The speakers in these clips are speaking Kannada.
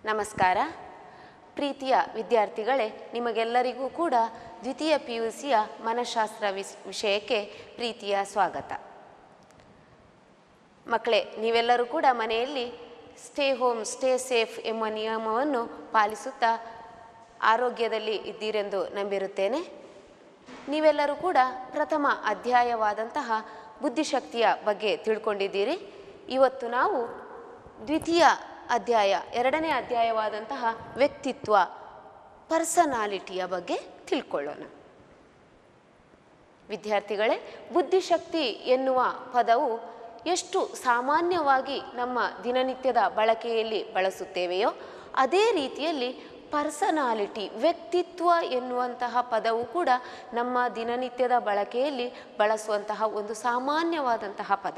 ನಮಸ್ಕಾರ ಪ್ರೀತಿಯ ವಿದ್ಯಾರ್ಥಿಗಳೇ ನಿಮಗೆಲ್ಲರಿಗೂ ಕೂಡ ದ್ವಿತೀಯ ಪಿ ಯು ಸಿಯ ಮನಃಶಾಸ್ತ್ರ ವಿಸ್ ವಿಷಯಕ್ಕೆ ಪ್ರೀತಿಯ ಸ್ವಾಗತ ಮಕ್ಕಳೇ ನೀವೆಲ್ಲರೂ ಕೂಡ ಮನೆಯಲ್ಲಿ ಸ್ಟೇ ಹೋಮ್ ಸ್ಟೇ ಸೇಫ್ ಎಂಬ ನಿಯಮವನ್ನು ಪಾಲಿಸುತ್ತಾ ಆರೋಗ್ಯದಲ್ಲಿ ಇದ್ದೀರೆಂದು ನಂಬಿರುತ್ತೇನೆ ನೀವೆಲ್ಲರೂ ಕೂಡ ಪ್ರಥಮ ಅಧ್ಯಾಯವಾದಂತಹ ಬುದ್ಧಿಶಕ್ತಿಯ ಬಗ್ಗೆ ತಿಳ್ಕೊಂಡಿದ್ದೀರಿ ಇವತ್ತು ನಾವು ದ್ವಿತೀಯ ಅಧ್ಯಾಯ ಎರಡನೇ ಅಧ್ಯಾಯವಾದಂತಹ ವ್ಯಕ್ತಿತ್ವ ಪರ್ಸನಾಲಿಟಿಯ ಬಗ್ಗೆ ತಿಳ್ಕೊಳ್ಳೋಣ ವಿದ್ಯಾರ್ಥಿಗಳೇ ಬುದ್ಧಿಶಕ್ತಿ ಎನ್ನುವ ಪದವು ಎಷ್ಟು ಸಾಮಾನ್ಯವಾಗಿ ನಮ್ಮ ದಿನನಿತ್ಯದ ಬಳಕೆಯಲ್ಲಿ ಬಳಸುತ್ತೇವೆಯೋ ಅದೇ ರೀತಿಯಲ್ಲಿ ಪರ್ಸನಾಲಿಟಿ ವ್ಯಕ್ತಿತ್ವ ಎನ್ನುವಂತಹ ಪದವು ಕೂಡ ನಮ್ಮ ದಿನನಿತ್ಯದ ಬಳಕೆಯಲ್ಲಿ ಬಳಸುವಂತಹ ಒಂದು ಸಾಮಾನ್ಯವಾದಂತಹ ಪದ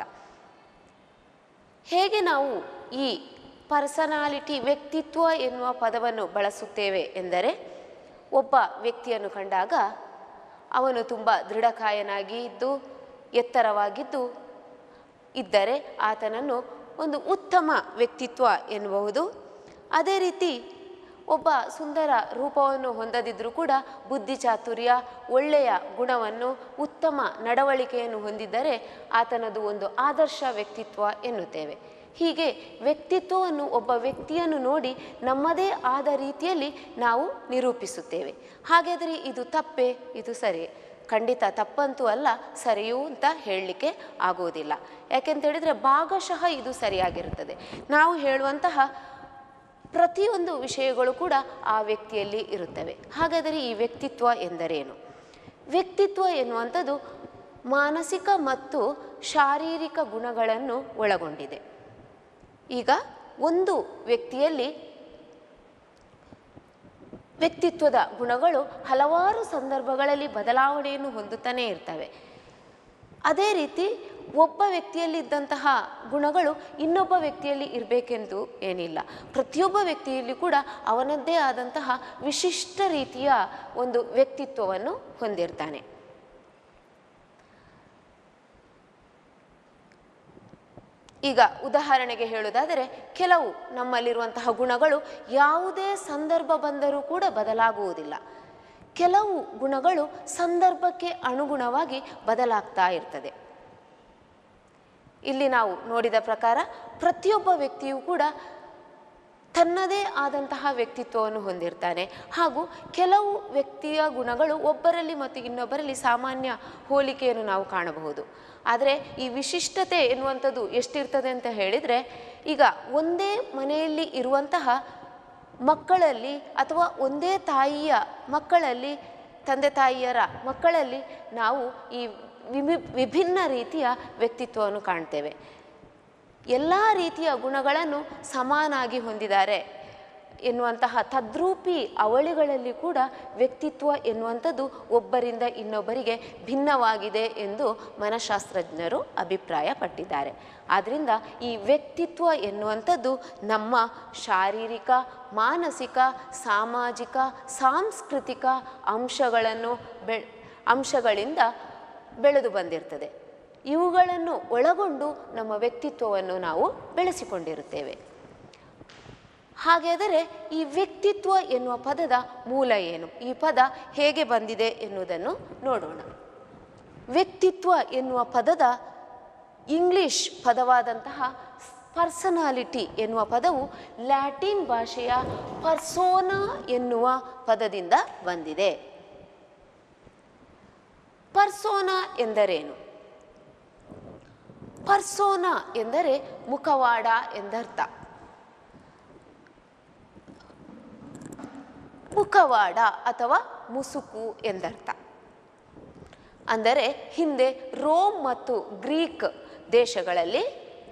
ಹೇಗೆ ನಾವು ಈ ಪರ್ಸನಾಲಿಟಿ ವ್ಯಕ್ತಿತ್ವ ಎನ್ನುವ ಪದವನ್ನು ಬಳಸುತ್ತೇವೆ ಎಂದರೆ ಒಬ್ಬ ವ್ಯಕ್ತಿಯನ್ನು ಕಂಡಾಗ ಅವನು ತುಂಬ ದೃಢಕಾಯನಾಗಿ ಇದ್ದು ಎತ್ತರವಾಗಿದ್ದು ಇದ್ದರೆ ಆತನನ್ನು ಒಂದು ಉತ್ತಮ ವ್ಯಕ್ತಿತ್ವ ಎನ್ನಬಹುದು ಅದೇ ರೀತಿ ಒಬ್ಬ ಸುಂದರ ರೂಪವನ್ನು ಹೊಂದದಿದ್ದರೂ ಕೂಡ ಬುದ್ಧಿ ಚಾತುರ್ಯ ಒಳ್ಳೆಯ ಗುಣವನ್ನು ಉತ್ತಮ ನಡವಳಿಕೆಯನ್ನು ಹೊಂದಿದ್ದರೆ ಆತನದು ಒಂದು ಆದರ್ಶ ವ್ಯಕ್ತಿತ್ವ ಎನ್ನುತ್ತೇವೆ ಹೀಗೆ ವ್ಯಕ್ತಿತ್ವವನ್ನು ಒಬ್ಬ ವ್ಯಕ್ತಿಯನ್ನು ನೋಡಿ ನಮ್ಮದೇ ಆದ ರೀತಿಯಲ್ಲಿ ನಾವು ನಿರೂಪಿಸುತ್ತೇವೆ ಹಾಗಾದರೆ ಇದು ತಪ್ಪೇ ಇದು ಸರಿ ಖಂಡಿತ ತಪ್ಪಂತೂ ಅಲ್ಲ ಸರಿಯೂ ಅಂತ ಹೇಳಲಿಕ್ಕೆ ಆಗುವುದಿಲ್ಲ ಯಾಕೆಂತೇಳಿದರೆ ಭಾಗಶಃ ಇದು ಸರಿಯಾಗಿರುತ್ತದೆ ನಾವು ಹೇಳುವಂತಹ ಪ್ರತಿಯೊಂದು ವಿಷಯಗಳು ಕೂಡ ಆ ವ್ಯಕ್ತಿಯಲ್ಲಿ ಇರುತ್ತವೆ ಹಾಗಾದರೆ ಈ ವ್ಯಕ್ತಿತ್ವ ಎಂದರೇನು ವ್ಯಕ್ತಿತ್ವ ಎನ್ನುವಂಥದ್ದು ಮಾನಸಿಕ ಮತ್ತು ಶಾರೀರಿಕ ಗುಣಗಳನ್ನು ಒಳಗೊಂಡಿದೆ ಈಗ ಒಂದು ವ್ಯಕ್ತಿಯಲ್ಲಿ ವ್ಯಕ್ತಿತ್ವದ ಗುಣಗಳು ಹಲವಾರು ಸಂದರ್ಭಗಳಲ್ಲಿ ಬದಲಾವಣೆಯನ್ನು ಹೊಂದುತ್ತಾನೇ ಇರ್ತವೆ ಅದೇ ರೀತಿ ಒಬ್ಬ ವ್ಯಕ್ತಿಯಲ್ಲಿದ್ದಂತಹ ಗುಣಗಳು ಇನ್ನೊಬ್ಬ ವ್ಯಕ್ತಿಯಲ್ಲಿ ಇರಬೇಕೆಂದು ಏನಿಲ್ಲ ಪ್ರತಿಯೊಬ್ಬ ವ್ಯಕ್ತಿಯಲ್ಲಿ ಕೂಡ ಅವನದ್ದೇ ಆದಂತಹ ವಿಶಿಷ್ಟ ರೀತಿಯ ಒಂದು ವ್ಯಕ್ತಿತ್ವವನ್ನು ಹೊಂದಿರ್ತಾನೆ ಈಗ ಉದಾಹರಣೆಗೆ ಹೇಳುವುದಾದರೆ ಕೆಲವು ನಮ್ಮಲ್ಲಿರುವಂತಹ ಗುಣಗಳು ಯಾವುದೇ ಸಂದರ್ಭ ಬಂದರೂ ಕೂಡ ಬದಲಾಗುವುದಿಲ್ಲ ಕೆಲವು ಗುಣಗಳು ಸಂದರ್ಭಕ್ಕೆ ಅನುಗುಣವಾಗಿ ಬದಲಾಗ್ತಾ ಇರ್ತದೆ ಇಲ್ಲಿ ನಾವು ನೋಡಿದ ಪ್ರಕಾರ ಪ್ರತಿಯೊಬ್ಬ ವ್ಯಕ್ತಿಯೂ ಕೂಡ ತನ್ನದೇ ಆದಂತಹ ವ್ಯಕ್ತಿತ್ವವನ್ನು ಹೊಂದಿರ್ತಾನೆ ಹಾಗೂ ಕೆಲವು ವ್ಯಕ್ತಿಯ ಗುಣಗಳು ಒಬ್ಬರಲ್ಲಿ ಮತ್ತು ಇನ್ನೊಬ್ಬರಲ್ಲಿ ಸಾಮಾನ್ಯ ಹೋಲಿಕೆಯನ್ನು ನಾವು ಕಾಣಬಹುದು ಆದರೆ ಈ ವಿಶಿಷ್ಟತೆ ಎನ್ನುವಂಥದ್ದು ಎಷ್ಟಿರ್ತದೆ ಅಂತ ಹೇಳಿದರೆ ಈಗ ಒಂದೇ ಮನೆಯಲ್ಲಿ ಇರುವಂತಹ ಮಕ್ಕಳಲ್ಲಿ ಅಥವಾ ಒಂದೇ ತಾಯಿಯ ಮಕ್ಕಳಲ್ಲಿ ತಂದೆ ತಾಯಿಯರ ಮಕ್ಕಳಲ್ಲಿ ನಾವು ಈ ವಿಮಿ ವಿಭಿನ್ನ ರೀತಿಯ ವ್ಯಕ್ತಿತ್ವವನ್ನು ಕಾಣ್ತೇವೆ ಎಲ್ಲ ರೀತಿಯ ಗುಣಗಳನ್ನು ಸಮಾನಾಗಿ ಹೊಂದಿದ್ದಾರೆ ಎನ್ನುವಂತಹ ತದ್ರೂಪಿ ಅವಳಿಗಳಲ್ಲಿ ಕೂಡ ವ್ಯಕ್ತಿತ್ವ ಎನ್ನುವಂಥದ್ದು ಒಬ್ಬರಿಂದ ಇನ್ನೊಬ್ಬರಿಗೆ ಭಿನ್ನವಾಗಿದೆ ಎಂದು ಮನಃಶಾಸ್ತ್ರಜ್ಞರು ಅಭಿಪ್ರಾಯಪಟ್ಟಿದ್ದಾರೆ ಆದ್ದರಿಂದ ಈ ವ್ಯಕ್ತಿತ್ವ ಎನ್ನುವಂಥದ್ದು ನಮ್ಮ ಶಾರೀರಿಕ ಮಾನಸಿಕ ಸಾಮಾಜಿಕ ಸಾಂಸ್ಕೃತಿಕ ಅಂಶಗಳನ್ನು ಬೆ ಅಂಶಗಳಿಂದ ಬೆಳೆದು ಬಂದಿರ್ತದೆ ಇವುಗಳನ್ನು ಒಳಗೊಂಡು ನಮ್ಮ ವ್ಯಕ್ತಿತ್ವವನ್ನು ನಾವು ಬೆಳೆಸಿಕೊಂಡಿರುತ್ತೇವೆ ಹಾಗಾದರೆ ಈ ವ್ಯಕ್ತಿತ್ವ ಎನ್ನುವ ಪದದ ಮೂಲ ಏನು ಈ ಪದ ಹೇಗೆ ಬಂದಿದೆ ಎನ್ನುವುದನ್ನು ನೋಡೋಣ ವ್ಯಕ್ತಿತ್ವ ಎನ್ನುವ ಪದದ ಇಂಗ್ಲಿಷ್ ಪದವಾದಂತಹ ಪರ್ಸನಾಲಿಟಿ ಎನ್ನುವ ಪದವು ಲ್ಯಾಟಿನ್ ಭಾಷೆಯ ಪರ್ಸೋನಾ ಎನ್ನುವ ಪದದಿಂದ ಬಂದಿದೆ ಪರ್ಸೋನಾ ಎಂದರೇನು ಪರ್ಸೋನಾ ಎಂದರೆ ಮುಖವಾಡ ಎಂದರ್ಥ ಮುಖವಾಡ ಅಥವಾ ಮುಸುಕು ಎಂದರ್ಥ ಅಂದರೆ ಹಿಂದೆ ರೋಮ್ ಮತ್ತು ಗ್ರೀಕ್ ದೇಶಗಳಲ್ಲಿ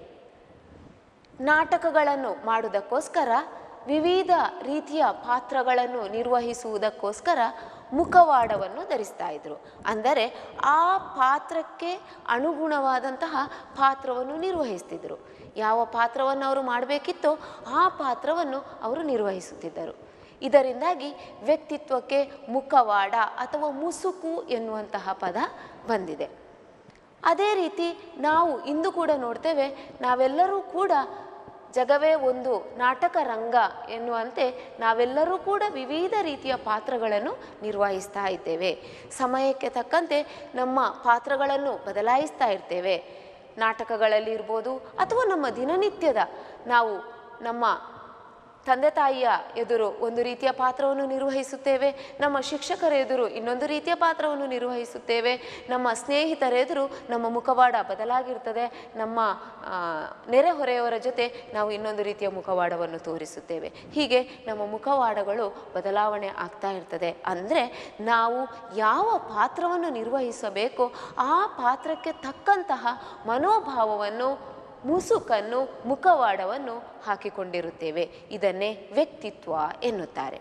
ನಾಟಕಗಳನ್ನು ಮಾಡುವುದಕ್ಕೋಸ್ಕರ ವಿವಿಧ ರೀತಿಯ ಪಾತ್ರಗಳನ್ನು ನಿರ್ವಹಿಸುವುದಕ್ಕೋಸ್ಕರ ಮುಖವಾಡವನ್ನು ಧರಿಸ್ತಾ ಇದ್ರು ಅಂದರೆ ಆ ಪಾತ್ರಕ್ಕೆ ಅನುಗುಣವಾದಂತಹ ಪಾತ್ರವನ್ನು ನಿರ್ವಹಿಸ್ತಿದ್ರು ಯಾವ ಪಾತ್ರವನ್ನು ಅವರು ಮಾಡಬೇಕಿತ್ತೋ ಆ ಪಾತ್ರವನ್ನು ಅವರು ನಿರ್ವಹಿಸುತ್ತಿದ್ದರು ಇದರಿಂದಾಗಿ ವ್ಯಕ್ತಿತ್ವಕ್ಕೆ ಮುಖವಾಡ ಅಥವಾ ಮುಸುಕು ಎನ್ನುವಂತಹ ಪದ ಬಂದಿದೆ ಅದೇ ರೀತಿ ನಾವು ಇಂದು ಕೂಡ ನೋಡ್ತೇವೆ ನಾವೆಲ್ಲರೂ ಕೂಡ ಜಗವೇ ಒಂದು ನಾಟಕ ರಂಗ ಎನ್ನುವಂತೆ ನಾವೆಲ್ಲರೂ ಕೂಡ ವಿವಿಧ ರೀತಿಯ ಪಾತ್ರಗಳನ್ನು ನಿರ್ವಹಿಸ್ತಾ ಇದ್ದೇವೆ ಸಮಯಕ್ಕೆ ತಕ್ಕಂತೆ ನಮ್ಮ ಪಾತ್ರಗಳನ್ನು ಬದಲಾಯಿಸ್ತಾ ಇರ್ತೇವೆ ನಾಟಕಗಳಲ್ಲಿ ಇರ್ಬೋದು ಅಥವಾ ನಮ್ಮ ದಿನನಿತ್ಯದ ನಾವು ನಮ್ಮ ತಂದೆ ತಾಯಿಯ ಎದುರು ಒಂದು ರೀತಿಯ ಪಾತ್ರವನ್ನು ನಿರ್ವಹಿಸುತ್ತೇವೆ ನಮ್ಮ ಶಿಕ್ಷಕರ ಎದುರು ಇನ್ನೊಂದು ರೀತಿಯ ಪಾತ್ರವನ್ನು ನಿರ್ವಹಿಸುತ್ತೇವೆ ನಮ್ಮ ಸ್ನೇಹಿತರ ಎದುರು ನಮ್ಮ ಮುಖವಾಡ ಬದಲಾಗಿರ್ತದೆ ನಮ್ಮ ಆ, ನೆರೆಹೊರೆಯವರ ಜೊತೆ ನಾವು ಇನ್ನೊಂದು ರೀತಿಯ ಮುಖವಾಡವನ್ನು ತೋರಿಸುತ್ತೇವೆ ಹೀಗೆ ನಮ್ಮ ಮುಖವಾಡಗಳು ಬದಲಾವಣೆ ಆಗ್ತಾ ಇರ್ತದೆ ಅಂದರೆ ನಾವು ಯಾವ ಪಾತ್ರವನ್ನು ನಿರ್ವಹಿಸಬೇಕೋ ಆ ಪಾತ್ರಕ್ಕೆ ತಕ್ಕಂತಹ ಮನೋಭಾವವನ್ನು ಮುಸುಕನ್ನು ಮುಖವಾಡವನ್ನು ಹಾಕಿಕೊಂಡಿರುತ್ತೇವೆ ಇದನ್ನೇ ವ್ಯಕ್ತಿತ್ವ ಎನ್ನುತ್ತಾರೆ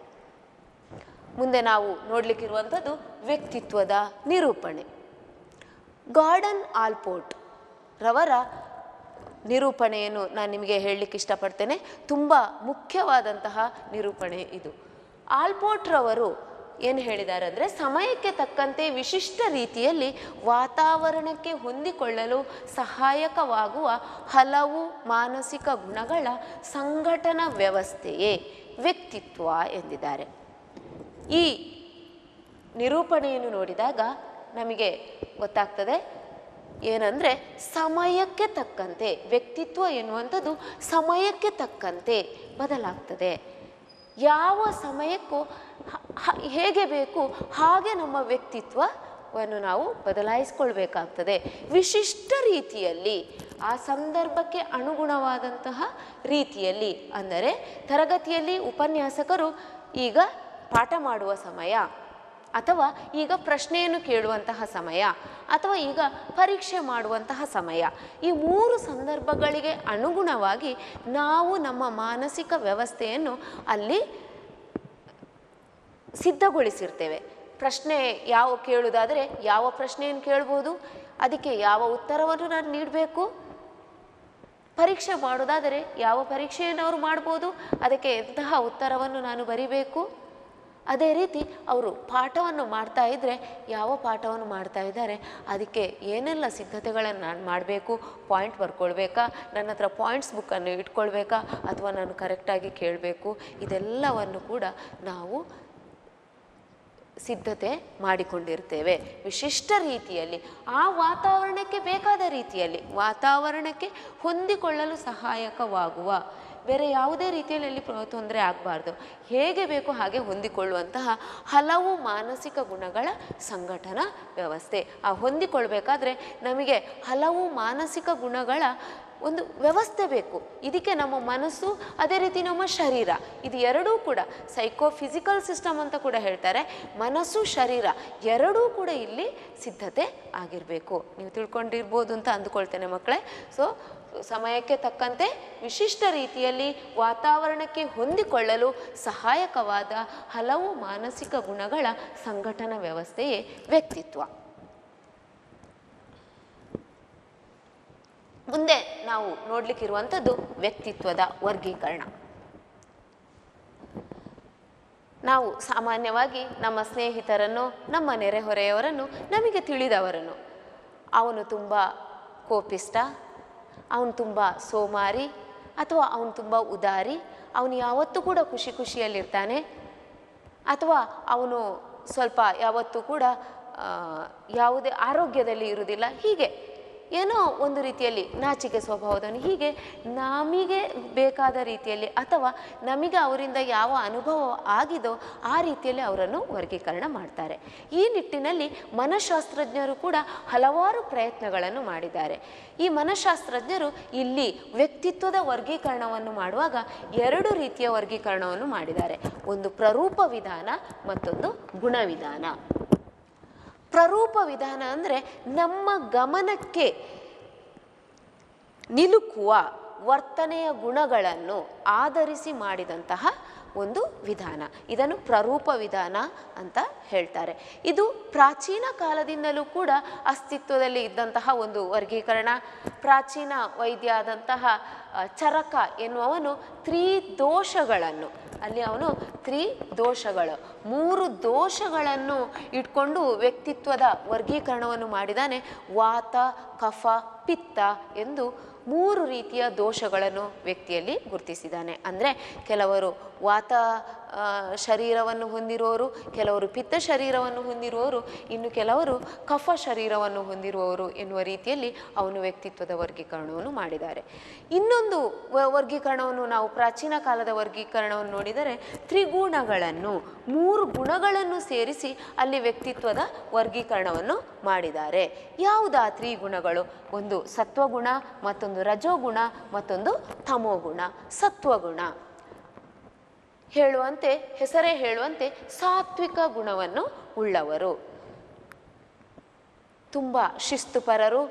ಮುಂದೆ ನಾವು ನೋಡಲಿಕ್ಕಿರುವಂಥದ್ದು ವ್ಯಕ್ತಿತ್ವದ ನಿರೂಪಣೆ ಗಾರ್ಡನ್ ಆಲ್ಪೋರ್ಟ್ ರವರ ನಿರೂಪಣೆಯನ್ನು ನಾನು ನಿಮಗೆ ಹೇಳಲಿಕ್ಕೆ ಇಷ್ಟಪಡ್ತೇನೆ ತುಂಬ ಮುಖ್ಯವಾದಂತಹ ನಿರೂಪಣೆ ಇದು ಆಲ್ಪೋರ್ಟ್ರವರು ಏನು ಹೇಳಿದ್ದಾರೆ ಅಂದರೆ ಸಮಯಕ್ಕೆ ತಕ್ಕಂತೆ ವಿಶಿಷ್ಟ ರೀತಿಯಲ್ಲಿ ವಾತಾವರಣಕ್ಕೆ ಹೊಂದಿಕೊಳ್ಳಲು ಸಹಾಯಕವಾಗುವ ಹಲವು ಮಾನಸಿಕ ಗುಣಗಳ ಸಂಘಟನಾ ವ್ಯವಸ್ಥೆಯೇ ವ್ಯಕ್ತಿತ್ವ ಎಂದಿದ್ದಾರೆ ಈ ನಿರೂಪಣೆಯನ್ನು ನೋಡಿದಾಗ ನಮಗೆ ಗೊತ್ತಾಗ್ತದೆ ಏನಂದರೆ ಸಮಯಕ್ಕೆ ತಕ್ಕಂತೆ ವ್ಯಕ್ತಿತ್ವ ಎನ್ನುವಂಥದ್ದು ಸಮಯಕ್ಕೆ ತಕ್ಕಂತೆ ಬದಲಾಗ್ತದೆ ಯಾವ ಸಮಯಕ್ಕೂ ಹ- ಹ- ಹೇಗೆ ಬೇಕು ಹಾಗೆ ನಮ್ಮ ವ್ಯಕ್ತಿತ್ವವನ್ನು ನಾವು ಬದಲಾಯಿಸ್ಕೊಳ್ಬೇಕಾಗ್ತದೆ ವಿಶಿಷ್ಟ ರೀತಿಯಲ್ಲಿ ಆ ಸಂದರ್ಭಕ್ಕೆ ಅನುಗುಣವಾದಂತಹ ರೀತಿಯಲ್ಲಿ ಅಂದರೆ ತರಗತಿಯಲ್ಲಿ ಉಪನ್ಯಾಸಕರು ಈಗ ಪಾಠ ಮಾಡುವ ಸಮಯ ಅಥವಾ ಈಗ ಪ್ರಶ್ನೆಯನ್ನು ಕೇಳುವಂತಹ ಸಮಯ ಅಥವಾ ಈಗ ಪರೀಕ್ಷೆ ಮಾಡುವಂತಹ ಸಮಯ ಈ ಮೂರು ಸಂದರ್ಭಗಳಿಗೆ ಅನುಗುಣವಾಗಿ ನಾವು ನಮ್ಮ ಮಾನಸಿಕ ವ್ಯವಸ್ಥೆಯನ್ನು ಅಲ್ಲಿ ಸಿದ್ಧಗೊಳಿಸಿರ್ತೇವೆ ಪ್ರಶ್ನೆ ಯಾವ ಕೇಳುವುದಾದರೆ ಯಾವ ಪ್ರಶ್ನೆಯನ್ನು ಕೇಳ್ಬೋದು ಅದಕ್ಕೆ ಯಾವ ಉತ್ತರವನ್ನು ನಾನು ನೀಡಬೇಕು ಪರೀಕ್ಷೆ ಮಾಡೋದಾದರೆ ಯಾವ ಪರೀಕ್ಷೆಯನ್ನು ಅವರು ಮಾಡ್ಬೋದು ಅದಕ್ಕೆ ಎಂತಹ ಉತ್ತರವನ್ನು ನಾನು ಬರಿಬೇಕು ಅದೇ ರೀತಿ ಅವರು ಪಾಠವನ್ನು ಮಾಡ್ತಾ ಇದ್ದರೆ ಯಾವ ಪಾಠವನ್ನು ಮಾಡ್ತಾ ಇದ್ದಾರೆ ಅದಕ್ಕೆ ಏನೆಲ್ಲ ಸಿದ್ಧತೆಗಳನ್ನು ನಾನು ಮಾಡಬೇಕು ಪಾಯಿಂಟ್ ಬರ್ಕೊಳ್ಬೇಕಾ ನನ್ನ ಹತ್ರ ಪಾಯಿಂಟ್ಸ್ ಬುಕ್ಕನ್ನು ಇಟ್ಕೊಳ್ಬೇಕಾ ಅಥವಾ ನಾನು ಕರೆಕ್ಟಾಗಿ ಕೇಳಬೇಕು ಇದೆಲ್ಲವನ್ನು ಕೂಡ ನಾವು ಸಿದ್ಧತೆ ಮಾಡಿಕೊಂಡಿರ್ತೇವೆ ವಿಶಿಷ್ಟ ರೀತಿಯಲ್ಲಿ ಆ ವಾತಾವರಣಕ್ಕೆ ಬೇಕಾದ ರೀತಿಯಲ್ಲಿ ವಾತಾವರಣಕ್ಕೆ ಹೊಂದಿಕೊಳ್ಳಲು ಸಹಾಯಕವಾಗುವ ಬೇರೆ ಯಾವುದೇ ರೀತಿಯಲ್ಲಿ ಅಲ್ಲಿ ಪ್ರ- ತೊಂದರೆ ಆಗಬಾರ್ದು ಹೇಗೆ ಬೇಕು ಹಾಗೆ ಹೊಂದಿಕೊಳ್ಳುವಂತಹ ಹಲವು ಮಾನಸಿಕ ಗುಣಗಳ ಸಂಘಟನಾ ವ್ಯವಸ್ಥೆ ಆ ಹೊಂದಿಕೊಳ್ಬೇಕಾದ್ರೆ ನಮಗೆ ಹಲವು ಮಾನಸಿಕ ಗುಣಗಳ ಒಂದು ವ್ಯವಸ್ಥೆ ಬೇಕು ಇದಕ್ಕೆ ನಮ್ಮ ಮನಸ್ಸು ಅದೇ ರೀತಿ ನಮ್ಮ ಶರೀರ ಇದು ಎರಡೂ ಕೂಡ ಸೈಕೋ ಫಿಸಿಕಲ್ ಸಿಸ್ಟಮ್ ಅಂತ ಕೂಡ ಹೇಳ್ತಾರೆ ಮನಸ್ಸು ಶರೀರ ಎರಡೂ ಕೂಡ ಇಲ್ಲಿ ಸಿದ್ಧತೆ ಆಗಿರಬೇಕು ನೀವು ತಿಳ್ಕೊಂಡಿರ್ಬೋದು ಅಂತ ಅಂದುಕೊಳ್ತೇನೆ ಮಕ್ಕಳೇ ಸೊ ಸಮಯಕ್ಕೆ ತಕ್ಕಂತೆ ವಿಶಿಷ್ಟ ರೀತಿಯಲ್ಲಿ ವಾತಾವರಣಕ್ಕೆ ಹೊಂದಿಕೊಳ್ಳಲು ಸಹಾಯಕವಾದ ಹಲವು ಮಾನಸಿಕ ಗುಣಗಳ ಸಂಘಟನಾ ವ್ಯವಸ್ಥೆಯೇ ವ್ಯಕ್ತಿತ್ವ ಮುಂದೆ ನಾವು ನೋಡ್ಲಿಕ್ಕಿರುವಂಥದ್ದು ವ್ಯಕ್ತಿತ್ವದ ವರ್ಗೀಕರಣ ನಾವು ಸಾಮಾನ್ಯವಾಗಿ ನಮ್ಮ ಸ್ನೇಹಿತರನ್ನು ನಮ್ಮ ನೆರೆಹೊರೆಯವರನ್ನು ನಮಗೆ ತಿಳಿದವರನ್ನು ಅವನು ತುಂಬ ಕೋಪಿಷ್ಟ ಅವನು ತುಂಬ ಸೋಮಾರಿ ಅಥವಾ ಅವನು ತುಂಬ ಉದಾರಿ ಅವನು ಯಾವತ್ತೂ ಕೂಡ ಖುಷಿ ಖುಷಿಯಲ್ಲಿರ್ತಾನೆ ಅಥವಾ ಅವನು ಸ್ವಲ್ಪ ಯಾವತ್ತೂ ಕೂಡ ಆ, ಯಾವುದೇ ಆರೋಗ್ಯದಲ್ಲಿ ಇರುವುದಿಲ್ಲ ಹೀಗೆ ಏನೋ ಒಂದು ರೀತಿಯಲ್ಲಿ ನಾಚಿಕೆ ಸ್ವಭಾವದವನು ಹೀಗೆ ನಮಗೆ ಬೇಕಾದ ರೀತಿಯಲ್ಲಿ ಅಥವಾ ನಮಗೆ ಅವರಿಂದ ಯಾವ ಅನುಭವ ಆಗಿದೋ ಆ ರೀತಿಯಲ್ಲಿ ಅವರನ್ನು ವರ್ಗೀಕರಣ ಮಾಡ್ತಾರೆ ಈ ನಿಟ್ಟಿನಲ್ಲಿ ಮನಃಶಾಸ್ತ್ರಜ್ಞರು ಕೂಡ ಹಲವಾರು ಪ್ರಯತ್ನಗಳನ್ನು ಮಾಡಿದ್ದಾರೆ ಈ ಮನಃಶಾಸ್ತ್ರಜ್ಞರು ಇಲ್ಲಿ ವ್ಯಕ್ತಿತ್ವದ ವರ್ಗೀಕರಣವನ್ನು ಮಾಡುವಾಗ ಎರಡು ರೀತಿಯ ವರ್ಗೀಕರಣವನ್ನು ಮಾಡಿದ್ದಾರೆ ಒಂದು ಪ್ರರೂಪ ವಿಧಾನ ಮತ್ತೊಂದು ಗುಣವಿಧಾನ ಪ್ರರೂಪ ವಿಧಾನ ಅಂದರೆ ನಮ್ಮ ಗಮನಕ್ಕೆ ನಿಲುಕುವ ವರ್ತನೆಯ ಗುಣಗಳನ್ನು ಆಧರಿಸಿ ಮಾಡಿದಂತಹ ಒಂದು ವಿಧಾನ ಇದನ್ನು ಪ್ರರೂಪ ವಿಧಾನ ಅಂತ ಹೇಳ್ತಾರೆ ಇದು ಪ್ರಾಚೀನ ಕಾಲದಿಂದಲೂ ಕೂಡ ಅಸ್ತಿತ್ವದಲ್ಲಿ ಇದ್ದಂತಹ ಒಂದು ವರ್ಗೀಕರಣ ಪ್ರಾಚೀನ ವೈದ್ಯ ಆದಂತಹ ಆ, ಚರಕ ಎನ್ನುವವನು ತ್ರಿದೋಷಗಳನ್ನು ಅಲ್ಲಿ ಅವನು ತ್ರಿ ದೋಷಗಳು ಮೂರು ದೋಷಗಳನ್ನು ಇಟ್ಕೊಂಡು ವ್ಯಕ್ತಿತ್ವದ ವರ್ಗೀಕರಣವನ್ನು ಮಾಡಿದಾನೆ ವಾತ ಕಫ ಪಿತ್ತ ಎಂದು ಮೂರು ರೀತಿಯ ದೋಷಗಳನ್ನು ವ್ಯಕ್ತಿಯಲ್ಲಿ ಗುರುತಿಸಿದ್ದಾನೆ ಅಂದರೆ ಕೆಲವರು ವಾತ ಆ, ಶರೀರವನ್ನು ಹೊಂದಿರುವವರು ಕೆಲವರು ಪಿತ್ತ ಶರೀರವನ್ನು ಹೊಂದಿರುವವರು ಇನ್ನು ಕೆಲವರು ಕಫ ಶರೀರವನ್ನು ಹೊಂದಿರುವವರು ಎನ್ನುವ ರೀತಿಯಲ್ಲಿ ಅವನು ವ್ಯಕ್ತಿತ್ವದ ವರ್ಗೀಕರಣವನ್ನು ಮಾಡಿದ್ದಾರೆ ಇನ್ನೊಂದು ವ- ವರ್ಗೀಕರಣವನ್ನು ನಾವು ಪ್ರಾಚೀನ ಕಾಲದ ವರ್ಗೀಕರಣವನ್ನು ನೋಡಿದರೆ ತ್ರಿಗುಣಗಳನ್ನು ಮೂರು ಗುಣಗಳನ್ನು ಸೇರಿಸಿ ಅಲ್ಲಿ ವ್ಯಕ್ತಿತ್ವದ ವರ್ಗೀಕರಣವನ್ನು ಮಾಡಿದ್ದಾರೆ ಯಾವುದಾ ತ್ರಿಗುಣಗಳು ಒಂದು ಸತ್ವಗುಣ ಮತ್ತೊಂದು ರಜೋಗುಣ ಮತ್ತೊಂದು ತಮೋಗುಣ ಸತ್ವಗುಣ ಹೇಳುವಂತೆ ಹೆಸರೇ ಹೇಳುವಂತೆ ಸಾತ್ವಿಕ ಗುಣವನ್ನು ಉಳ್ಳವರು ತುಂಬ ಶಿಸ್ತುಪರರು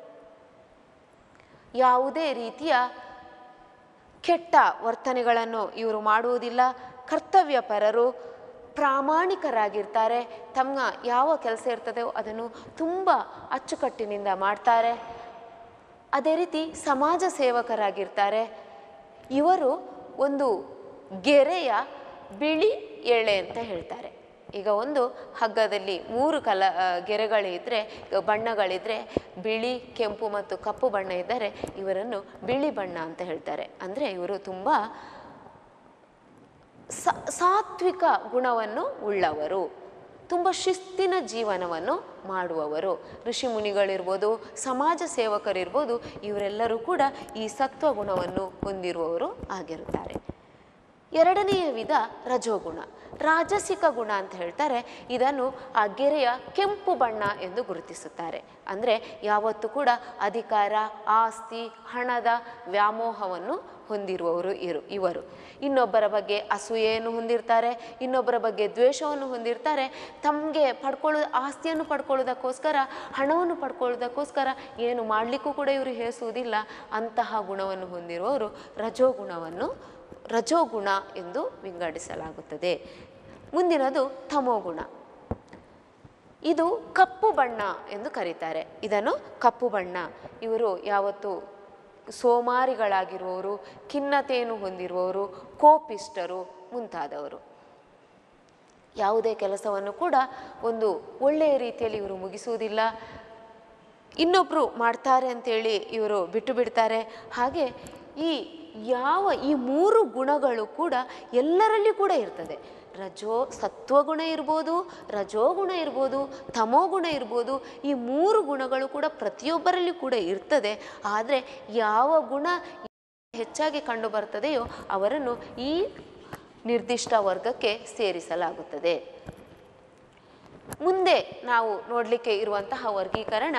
ಯಾವುದೇ ರೀತಿಯ ಕೆಟ್ಟ ವರ್ತನೆಗಳನ್ನು ಇವರು ಮಾಡುವುದಿಲ್ಲ ಕರ್ತವ್ಯಪರರು ಪ್ರಾಮಾಣಿಕರಾಗಿರ್ತಾರೆ ತಮ್ಮ ಯಾವ ಕೆಲಸ ಇರ್ತದೆಯೋ ಅದನ್ನು ತುಂಬ ಅಚ್ಚುಕಟ್ಟಿನಿಂದ ಮಾಡ್ತಾರೆ ಅದೇ ರೀತಿ ಸಮಾಜ ಸೇವಕರಾಗಿರ್ತಾರೆ ಇವರು ಒಂದು ಗೆರೆಯ ಬಿಳಿ ಎಳೆ ಅಂತ ಹೇಳ್ತಾರೆ ಈಗ ಒಂದು ಹಗ್ಗದಲ್ಲಿ ಮೂರು ಕಲ ಆ, ಗೆರೆಗಳಿದ್ದರೆ ಬಣ್ಣಗಳಿದ್ದರೆ ಬಿಳಿ ಕೆಂಪು ಮತ್ತು ಕಪ್ಪು ಬಣ್ಣ ಇದ್ದರೆ ಇವರನ್ನು ಬಿಳಿ ಬಣ್ಣ ಅಂತ ಹೇಳ್ತಾರೆ ಅಂದರೆ ಇವರು ತುಂಬ ಸ- ಸಾತ್ವಿಕ ಗುಣವನ್ನು ಉಳ್ಳವರು ತುಂಬ ಶಿಸ್ತಿನ ಜೀವನವನ್ನು ಮಾಡುವವರು ಋಷಿ ಮುನಿಗಳಿರ್ಬೋದು ಸಮಾಜ ಸೇವಕರಿರ್ಬೋದು ಇವರೆಲ್ಲರೂ ಕೂಡ ಈ ಸತ್ವ ಗುಣವನ್ನು ಹೊಂದಿರುವವರು ಆಗಿರುತ್ತಾರೆ ಎರಡನೆಯ ವಿಧ ರಜೋಗುಣ ರಾಜಸಿಕ ಗುಣ ಅಂತ ಹೇಳ್ತಾರೆ ಇದನ್ನು ಆ ಗೆರೆಯ ಕೆಂಪು ಬಣ್ಣ ಎಂದು ಗುರುತಿಸುತ್ತಾರೆ ಅಂದರೆ ಯಾವತ್ತೂ ಕೂಡ ಅಧಿಕಾರ ಆಸ್ತಿ ಹಣದ ವ್ಯಾಮೋಹವನ್ನು ಹೊಂದಿರುವವರು ಇರು ಇವರು ಇನ್ನೊಬ್ಬರ ಬಗ್ಗೆ ಅಸೂಯೆಯನ್ನು ಹೊಂದಿರ್ತಾರೆ ಇನ್ನೊಬ್ಬರ ಬಗ್ಗೆ ದ್ವೇಷವನ್ನು ಹೊಂದಿರ್ತಾರೆ ತಮಗೆ ಪಡ್ಕೊಳ್ಳೋ ಆಸ್ತಿಯನ್ನು ಪಡ್ಕೊಳ್ಳೋದಕ್ಕೋಸ್ಕರ ಹಣವನ್ನು ಪಡ್ಕೊಳ್ಳೋದಕ್ಕೋಸ್ಕರ ಏನು ಮಾಡಲಿಕ್ಕೂ ಕೂಡ ಇವರು ಹೇಸುವುದಿಲ್ಲ ಅಂತಹ ಗುಣವನ್ನು ಹೊಂದಿರುವವರು ರಜೋಗುಣವನ್ನು ರಜೋಗುಣ ಎಂದು ವಿಂಗಡಿಸಲಾಗುತ್ತದೆ ಮುಂದಿನದು ತಮೋಗುಣ ಇದು ಕಪ್ಪು ಬಣ್ಣ ಎಂದು ಕರೀತಾರೆ ಇದನ್ನು ಕಪ್ಪು ಬಣ್ಣ ಇವರು ಯಾವತ್ತು ಸೋಮಾರಿಗಳಾಗಿರುವವರು ಖಿನ್ನತೆಯನ್ನು ಹೊಂದಿರುವವರು ಕೋಪಿಷ್ಟರು ಮುಂತಾದವರು ಯಾವುದೇ ಕೆಲಸವನ್ನು ಕೂಡ ಒಂದು ಒಳ್ಳೆಯ ರೀತಿಯಲ್ಲಿ ಇವರು ಮುಗಿಸುವುದಿಲ್ಲ ಇನ್ನೊಬ್ಬರು ಮಾಡ್ತಾರೆ ಅಂತೇಳಿ ಇವರು ಬಿಟ್ಟು ಬಿಡ್ತಾರೆ ಹಾಗೆ ಈ ಯಾವ ಈ ಮೂರು ಗುಣಗಳು ಕೂಡ ಎಲ್ಲರಲ್ಲಿ ಕೂಡ ಇರ್ತದೆ ರಜೋ ಸತ್ವಗುಣ ಇರ್ಬೋದು ರಜೋಗುಣ ಇರ್ಬೋದು ತಮೋಗುಣ ಇರ್ಬೋದು ಈ ಮೂರು ಗುಣಗಳು ಕೂಡ ಪ್ರತಿಯೊಬ್ಬರಲ್ಲಿ ಕೂಡ ಇರ್ತದೆ ಆದರೆ ಯಾವ ಗುಣ ಹೆಚ್ಚಾಗಿ ಕಂಡು ಬರ್ತದೆಯೋ ಅವರನ್ನು ಈ ನಿರ್ದಿಷ್ಟ ವರ್ಗಕ್ಕೆ ಸೇರಿಸಲಾಗುತ್ತದೆ ಮುಂದೆ ನಾವು ನೋಡಲಿಕ್ಕೆ ಇರುವಂತಹ ವರ್ಗೀಕರಣ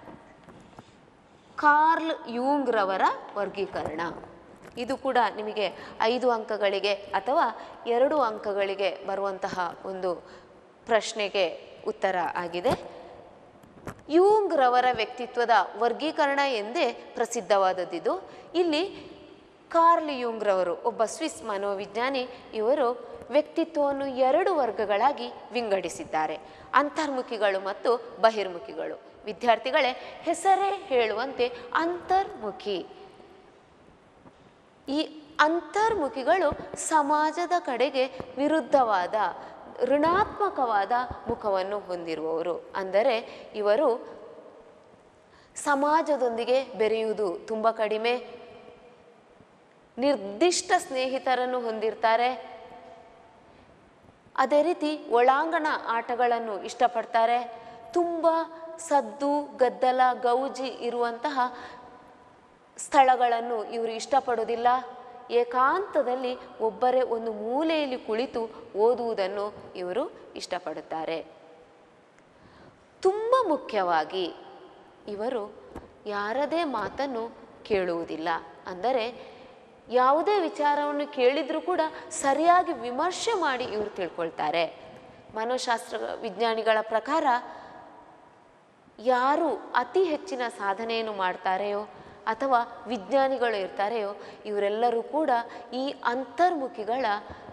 ಕಾರ್ಲ್ ಯೂಂಗ್ರವರ ವರ್ಗೀಕರಣ ಇದು ಕೂಡ ನಿಮಗೆ ಐದು ಅಂಕಗಳಿಗೆ ಅಥವಾ ಎರಡು ಅಂಕಗಳಿಗೆ ಬರುವಂತಹ ಒಂದು ಪ್ರಶ್ನೆಗೆ ಉತ್ತರ ಆಗಿದೆ ಯೂಂಗ್ರವರ ವ್ಯಕ್ತಿತ್ವದ ವರ್ಗೀಕರಣ ಎಂದೇ ಪ್ರಸಿದ್ಧವಾದದ್ದಿದು ಇಲ್ಲಿ ಕಾರ್ಲ್ ಯೂಂಗ್ರವರು ಒಬ್ಬ ಸ್ವಿಸ್ ಮನೋವಿಜ್ಞಾನಿ ಇವರು ವ್ಯಕ್ತಿತ್ವವನ್ನು ಎರಡು ವರ್ಗಗಳಾಗಿ ವಿಂಗಡಿಸಿದ್ದಾರೆ ಅಂತರ್ಮುಖಿಗಳು ಮತ್ತು ಬಹಿರ್ಮುಖಿಗಳು ವಿದ್ಯಾರ್ಥಿಗಳೇ ಹೆಸರೇ ಹೇಳುವಂತೆ ಅಂತರ್ಮುಖಿ ಈ ಅಂತರ್ಮುಖಿಗಳು ಸಮಾಜದ ಕಡೆಗೆ ವಿರುದ್ಧವಾದ ಋಣಾತ್ಮಕವಾದ ಮುಖವನ್ನು ಹೊಂದಿರುವವರು ಅಂದರೆ ಇವರು ಸಮಾಜದೊಂದಿಗೆ ಬೆರೆಯುವುದು ತುಂಬ ಕಡಿಮೆ ನಿರ್ದಿಷ್ಟ ಸ್ನೇಹಿತರನ್ನು ಹೊಂದಿರ್ತಾರೆ ಅದೇ ರೀತಿ ಒಳಾಂಗಣ ಆಟಗಳನ್ನು ಇಷ್ಟಪಡ್ತಾರೆ ತುಂಬ ಸದ್ದು ಗದ್ದಲ ಗೌಜಿ ಇರುವಂತಹ ಸ್ಥಳಗಳನ್ನು ಇವರು ಇಷ್ಟಪಡೋದಿಲ್ಲ ಏಕಾಂತದಲ್ಲಿ ಒಬ್ಬರೇ ಒಂದು ಮೂಲೆಯಲ್ಲಿ ಕುಳಿತು ಓದುವುದನ್ನು ಇವರು ಇಷ್ಟಪಡುತ್ತಾರೆ ತುಂಬ ಮುಖ್ಯವಾಗಿ ಇವರು ಯಾರದೇ ಮಾತನ್ನು ಕೇಳುವುದಿಲ್ಲ ಅಂದರೆ ಯಾವುದೇ ವಿಚಾರವನ್ನು ಕೇಳಿದರೂ ಕೂಡ ಸರಿಯಾಗಿ ವಿಮರ್ಶೆ ಮಾಡಿ ಇವರು ತಿಳ್ಕೊಳ್ತಾರೆ ಮನೋಶಾಸ್ತ್ರ ವಿಜ್ಞಾನಿಗಳ ಪ್ರಕಾರ ಯಾರು ಅತಿ ಹೆಚ್ಚಿನ ಸಾಧನೆಯನ್ನು ಮಾಡ್ತಾರೆಯೋ ಅಥವಾ ವಿಜ್ಞಾನಿಗಳು ಇರ್ತಾರೆಯೋ ಇವರೆಲ್ಲರೂ ಕೂಡ ಈ ಅಂತರ್ಮುಖಿಗಳ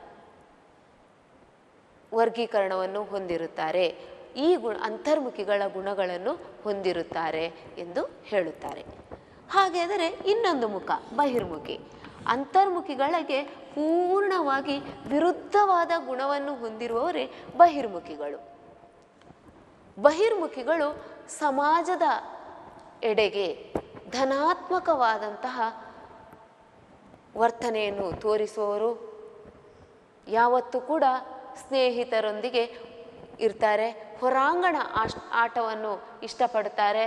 ವರ್ಗೀಕರಣವನ್ನು ಹೊಂದಿರುತ್ತಾರೆ ಈ ಗುಣ ಅಂತರ್ಮುಖಿಗಳ ಗುಣಗಳನ್ನು ಹೊಂದಿರುತ್ತಾರೆ ಎಂದು ಹೇಳುತ್ತಾರೆ ಹಾಗಾದರೆ ಇನ್ನೊಂದು ಮುಖ ಬಹಿರ್ಮುಖಿ ಅಂತರ್ಮುಖಿಗಳಿಗೆ ಪೂರ್ಣವಾಗಿ ವಿರುದ್ಧವಾದ ಗುಣವನ್ನು ಹೊಂದಿರುವವರೇ ಬಹಿರ್ಮುಖಿಗಳು ಬಹಿರ್ಮುಖಿಗಳು ಸಮಾಜದ ಎಡೆಗೆ ಧನಾತ್ಮಕವಾದಂತಹ ವರ್ತನೆಯನ್ನು ತೋರಿಸುವವರು ಯಾವತ್ತೂ ಕೂಡ ಸ್ನೇಹಿತರೊಂದಿಗೆ ಇರ್ತಾರೆ ಹೊರಾಂಗಣ ಆಶ್ ಆಟವನ್ನು ಇಷ್ಟಪಡ್ತಾರೆ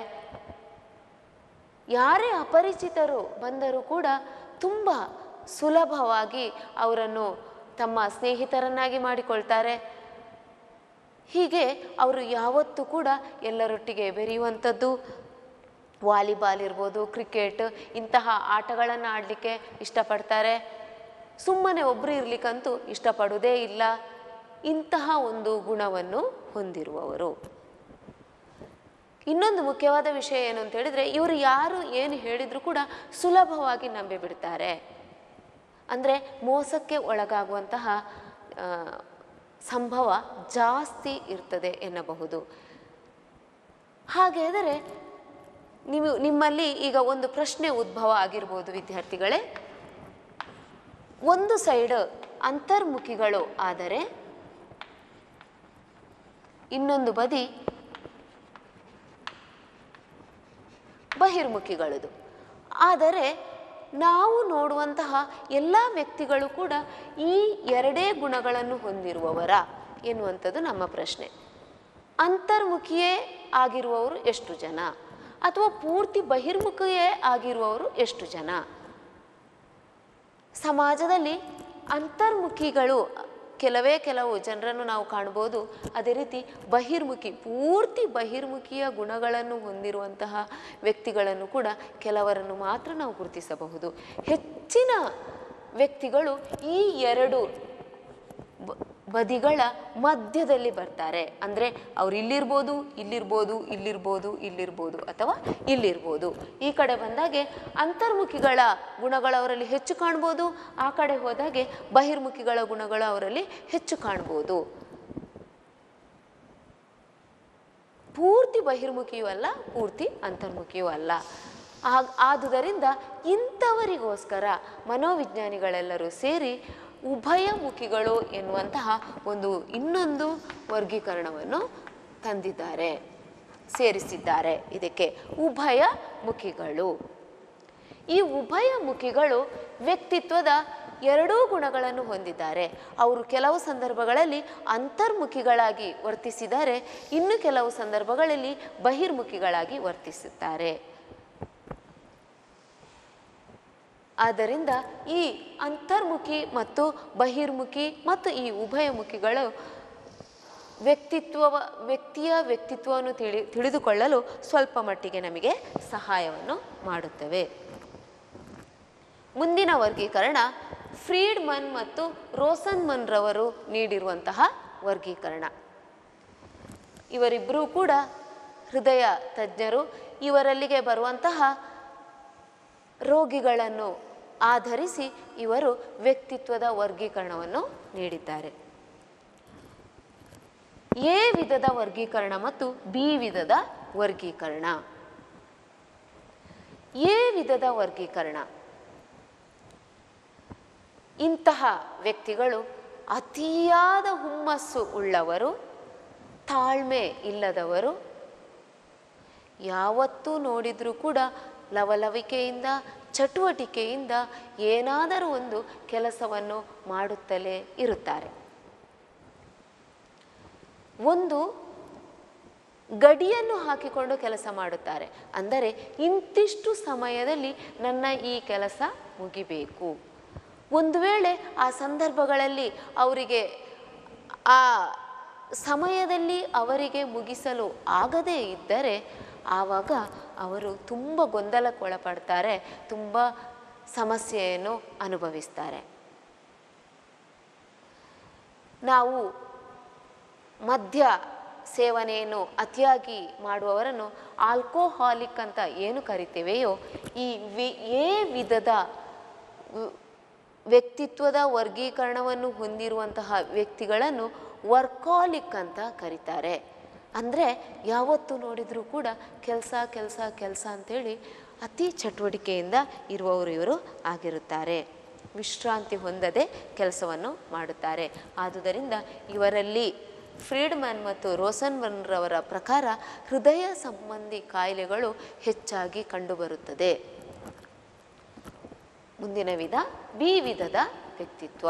ಯಾರೇ ಅಪರಿಚಿತರು ಬಂದರೂ ಕೂಡ ತುಂಬ ಸುಲಭವಾಗಿ ಅವರನ್ನು ತಮ್ಮ ಸ್ನೇಹಿತರನ್ನಾಗಿ ಮಾಡಿಕೊಳ್ತಾರೆ ಹೀಗೆ ಅವರು ಯಾವತ್ತೂ ಕೂಡ ಎಲ್ಲರೊಟ್ಟಿಗೆ ಬೆರೆಯುವಂಥದ್ದು ವಾಲಿಬಾಲ್ ಇರ್ಬೋದು ಕ್ರಿಕೆಟ್ ಇಂತಹ ಆಟಗಳನ್ನು ಆಡಲಿಕ್ಕೆ ಇಷ್ಟಪಡ್ತಾರೆ ಸುಮ್ಮನೆ ಒಬ್ಬರು ಇರ್ಲಿಕ್ಕಂತೂ ಇಷ್ಟಪಡುವುದೇ ಇಲ್ಲ ಇಂತಹ ಒಂದು ಗುಣವನ್ನು ಹೊಂದಿರುವವರು ಇನ್ನೊಂದು ಮುಖ್ಯವಾದ ವಿಷಯ ಏನು ಅಂತ ಹೇಳಿದ್ರೆ ಇವರು ಯಾರು ಏನು ಹೇಳಿದರೂ ಕೂಡ ಸುಲಭವಾಗಿ ನಂಬಿಬಿಡ್ತಾರೆ ಅಂದರೆ ಮೋಸಕ್ಕೆ ಒಳಗಾಗುವಂತಹ ಆ, ಸಂಭವ ಜಾಸ್ತಿ ಇರ್ತದೆ ಎನ್ನಬಹುದು ಹಾಗಾದರೆ ನೀವು ನಿಮ್ಮಲ್ಲಿ ಈಗ ಒಂದು ಪ್ರಶ್ನೆ ಉದ್ಭವ ಆಗಿರ್ಬೋದು ವಿದ್ಯಾರ್ಥಿಗಳೇ ಒಂದು ಸೈಡ್ ಅಂತರ್ಮುಖಿಗಳು ಆದರೆ ಇನ್ನೊಂದು ಬದಿ ಬಹಿರ್ಮುಖಿಗಳದು ಆದರೆ ನಾವು ನೋಡುವಂತಹ ಎಲ್ಲ ವ್ಯಕ್ತಿಗಳು ಕೂಡ ಈ ಎರಡೇ ಗುಣಗಳನ್ನು ಹೊಂದಿರುವವರ ಎನ್ನುವಂಥದ್ದು ನಮ್ಮ ಪ್ರಶ್ನೆ ಅಂತರ್ಮುಖಿಯೇ ಆಗಿರುವವರು ಎಷ್ಟು ಜನ ಅಥವಾ ಪೂರ್ತಿ ಬಹಿರ್ಮುಖಿಯೇ ಆಗಿರುವವರು ಎಷ್ಟು ಜನ ಸಮಾಜದಲ್ಲಿ ಅಂತರ್ಮುಖಿಗಳು ಕೆಲವೇ ಕೆಲವು ಜನರನ್ನು ನಾವು ಕಾಣ್ಬೋದು ಅದೇ ರೀತಿ ಬಹಿರ್ಮುಖಿ ಪೂರ್ತಿ ಬಹಿರ್ಮುಖಿಯ ಗುಣಗಳನ್ನು ಹೊಂದಿರುವಂತಹ ವ್ಯಕ್ತಿಗಳನ್ನು ಕೂಡ ಕೆಲವರನ್ನು ಮಾತ್ರ ನಾವು ಗುರುತಿಸಬಹುದು ಹೆಚ್ಚಿನ ವ್ಯಕ್ತಿಗಳು ಈ ಎರಡು ಬ- ಬದಿಗಳ ಮಧ್ಯದಲ್ಲಿ ಬರ್ತಾರೆ ಅಂದರೆ ಅವ್ರು ಇಲ್ಲಿರ್ಬೋದು ಇಲ್ಲಿರ್ಬೋದು ಇಲ್ಲಿರ್ಬೋದು ಇಲ್ಲಿರ್ಬೋದು ಅಥವಾ ಇಲ್ಲಿರ್ಬೋದು ಈ ಕಡೆ ಬಂದಾಗೆ ಅಂತರ್ಮುಖಿಗಳ ಗುಣಗಳು ಅವರಲ್ಲಿ ಹೆಚ್ಚು ಕಾಣ್ಬೋದು ಆ ಕಡೆ ಹೋದಾಗೆ ಬಹಿರ್ಮುಖಿಗಳ ಗುಣಗಳು ಅವರಲ್ಲಿ ಹೆಚ್ಚು ಕಾಣ್ಬೋದು ಪೂರ್ತಿ ಬಹಿರ್ಮುಖಿಯೂ ಅಲ್ಲ ಪೂರ್ತಿ ಅಂತರ್ಮುಖಿಯೂ ಅಲ್ಲ ಆಗ್- ಆದುದರಿಂದ ಇಂಥವರಿಗೋಸ್ಕರ ಮನೋವಿಜ್ಞಾನಿಗಳೆಲ್ಲರೂ ಸೇರಿ ಉಭಯಮುಖಿಗಳು ಎನ್ನುವಂತಹ ಒಂದು ಇನ್ನೊಂದು ವರ್ಗೀಕರಣವನ್ನು ತಂದಿದ್ದಾರೆ ಸೇರಿಸಿದ್ದಾರೆ ಇದಕ್ಕೆ ಉಭಯ ಮುಖಿಗಳು ಈ ಉಭಯಮುಖಿಗಳು ವ್ಯಕ್ತಿತ್ವದ ಎರಡೂ ಗುಣಗಳನ್ನು ಹೊಂದಿದ್ದಾರೆ ಅವರು ಕೆಲವು ಸಂದರ್ಭಗಳಲ್ಲಿ ಅಂತರ್ಮುಖಿಗಳಾಗಿ ವರ್ತಿಸಿದರೆ ಇನ್ನು ಕೆಲವು ಸಂದರ್ಭಗಳಲ್ಲಿ ಬಹಿರ್ಮುಖಿಗಳಾಗಿ ವರ್ತಿಸುತ್ತಾರೆ ಆದ್ದರಿಂದ ಈ ಅಂತರ್ಮುಖಿ ಮತ್ತು ಬಹಿರ್ಮುಖಿ ಮತ್ತು ಈ ಉಭಯಮುಖಿಗಳು ವ್ಯಕ್ತಿತ್ವ ವ್ಯಕ್ತಿಯ ವ್ಯಕ್ತಿತ್ವವನ್ನು ತಿಳಿ ತಿಳಿದುಕೊಳ್ಳಲು ಸ್ವಲ್ಪ ಮಟ್ಟಿಗೆ ನಮಗೆ ಸಹಾಯವನ್ನು ಮಾಡುತ್ತವೆ ಮುಂದಿನ ವರ್ಗೀಕರಣ ಫ್ರೀಡ್ಮನ್ ಮತ್ತು ರೋಸನ್ಮನ್ ರವರು ನೀಡಿರುವಂತಹ ವರ್ಗೀಕರಣ ಇವರಿಬ್ಬರೂ ಕೂಡ ಹೃದಯ ತಜ್ಞರು ಇವರಲ್ಲಿಗೆ ಬರುವಂತಹ ರೋಗಿಗಳನ್ನು ಆಧರಿಸಿ ಇವರು ವ್ಯಕ್ತಿತ್ವದ ವರ್ಗೀಕರಣವನ್ನು ನೀಡಿದ್ದಾರೆ ಎ ವಿಧದ ವರ್ಗೀಕರಣ ಮತ್ತು ಬಿ ವಿಧದ ವರ್ಗೀಕರಣ ಎ ವಿಧದ ವರ್ಗೀಕರಣ ಇಂತಹ ವ್ಯಕ್ತಿಗಳು ಅತಿಯಾದ ಹುಮ್ಮಸ್ಸು ಉಳ್ಳವರು ತಾಳ್ಮೆ ಇಲ್ಲದವರು ಯಾವತ್ತೂ ನೋಡಿದರೂ ಕೂಡ ಲವಲವಿಕೆಯಿಂದ ಚಟುವಟಿಕೆಯಿಂದ ಏನಾದರೂ ಒಂದು ಕೆಲಸವನ್ನು ಮಾಡುತ್ತಲೇ ಇರುತ್ತಾರೆ ಒಂದು ಗಡಿಯನ್ನು ಹಾಕಿಕೊಂಡು ಕೆಲಸ ಮಾಡುತ್ತಾರೆ ಅಂದರೆ ಇಂತಿಷ್ಟು ಸಮಯದಲ್ಲಿ ನನ್ನ ಈ ಕೆಲಸ ಮುಗಿಬೇಕು ಒಂದು ವೇಳೆ ಆ ಸಂದರ್ಭಗಳಲ್ಲಿ ಅವರಿಗೆ ಆ ಸಮಯದಲ್ಲಿ ಅವರಿಗೆ ಮುಗಿಸಲು ಆಗದೇ ಇದ್ದರೆ ಆವಾಗ ಅವರು ತುಂಬ ಗೊಂದಲಕ್ಕೊಳಪಡ್ತಾರೆ ತುಂಬ ಸಮಸ್ಯೆಯನ್ನು ಅನುಭವಿಸ್ತಾರೆ ನಾವು ಮದ್ಯ ಸೇವನೆಯನ್ನು ಅತಿಯಾಗಿ ಮಾಡುವವರನ್ನು ಆಲ್ಕೋಹಾಲಿಕ್ ಅಂತ ಏನು ಕರಿತೇವೆಯೋ ಈ ವಿ ಎ ವಿಧದ ವ್- ವ್ಯಕ್ತಿತ್ವದ ವರ್ಗೀಕರಣವನ್ನು ಹೊಂದಿರುವಂತಹ ವ್ಯಕ್ತಿಗಳನ್ನು ವರ್ಕಾಲಿಕ್ ಅಂತ ಕರೀತಾರೆ ಅಂದರೆ ಯಾವತ್ತು ನೋಡಿದರೂ ಕೂಡ ಕೆಲಸ ಕೆಲಸ ಕೆಲಸ ಅಂಥೇಳಿ ಅತಿ ಚಟುವಟಿಕೆಯಿಂದ ಇರುವವರು ಇವರು ಆಗಿರುತ್ತಾರೆ ವಿಶ್ರಾಂತಿ ಹೊಂದದೆ ಕೆಲಸವನ್ನು ಮಾಡುತ್ತಾರೆ ಆದುದರಿಂದ ಇವರಲ್ಲಿ ಫ್ರೀಡ್ಮನ್ ಮತ್ತು ರೋಸನ್ಮನ್ರವರ ಪ್ರಕಾರ ಹೃದಯ ಸಂಬಂಧಿ ಕಾಯಿಲೆಗಳು ಹೆಚ್ಚಾಗಿ ಕಂಡುಬರುತ್ತದೆ ಮುಂದಿನ ವಿಧ ಬಿ ವಿಧದ ವ್ಯಕ್ತಿತ್ವ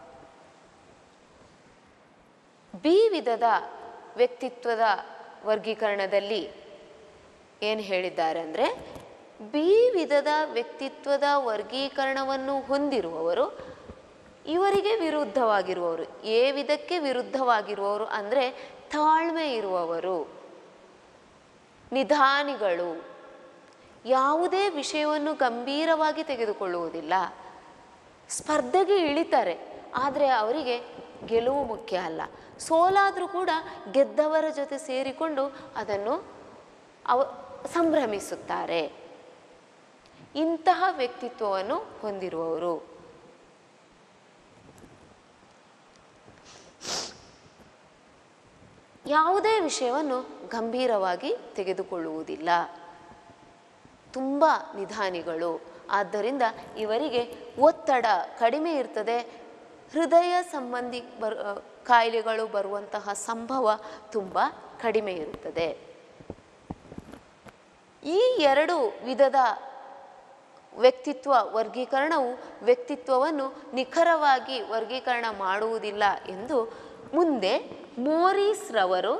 ಬಿ ವಿಧದ ವ್ಯಕ್ತಿತ್ವದ ವರ್ಗೀಕರಣದಲ್ಲಿ ಏನು ಹೇಳಿದ್ದಾರೆ ಅಂದರೆ ಬಿ ವಿಧದ ವ್ಯಕ್ತಿತ್ವದ ವರ್ಗೀಕರಣವನ್ನು ಹೊಂದಿರುವವರು ಇವರಿಗೆ ವಿರುದ್ಧವಾಗಿರುವವರು ಎ ವಿಧಕ್ಕೆ ವಿರುದ್ಧವಾಗಿರುವವರು ಅಂದರೆ ತಾಳ್ಮೆ ಇರುವವರು ನಿಧಾನಿಗಳು ಯಾವುದೇ ವಿಷಯವನ್ನು ಗಂಭೀರವಾಗಿ ತೆಗೆದುಕೊಳ್ಳುವುದಿಲ್ಲ ಸ್ಪರ್ಧೆಗೆ ಇಳಿತಾರೆ ಆದರೆ ಅವರಿಗೆ ಗೆಲುವು ಮುಖ್ಯ ಅಲ್ಲ ಸೋಲಾದರೂ ಕೂಡ ಗೆದ್ದವರ ಜೊತೆ ಸೇರಿಕೊಂಡು ಅದನ್ನು ಅವ ಸಂಭ್ರಮಿಸುತ್ತಾರೆ ಇಂತಹ ವ್ಯಕ್ತಿತ್ವವನ್ನು ಹೊಂದಿರುವವರು ಯಾವುದೇ ವಿಷಯವನ್ನು ಗಂಭೀರವಾಗಿ ತೆಗೆದುಕೊಳ್ಳುವುದಿಲ್ಲ ತುಂಬ ನಿಧಾನಿಗಳು ಆದ್ದರಿಂದ ಇವರಿಗೆ ಒತ್ತಡ ಕಡಿಮೆ ಇರ್ತದೆ ಹೃದಯ ಸಂಬಂಧಿ ಬರ್ ಕಾಯಿಲೆಗಳು ಬರುವಂತಹ ಸಂಭವ ತುಂಬ ಕಡಿಮೆ ಇರುತ್ತದೆ ಈ ಎರಡು ವಿಧದ ವ್ಯಕ್ತಿತ್ವ ವರ್ಗೀಕರಣವು ವ್ಯಕ್ತಿತ್ವವನ್ನು ನಿಖರವಾಗಿ ವರ್ಗೀಕರಣ ಮಾಡುವುದಿಲ್ಲ ಎಂದು ಮುಂದೆ ಮೋರಿಸ್ ರವರು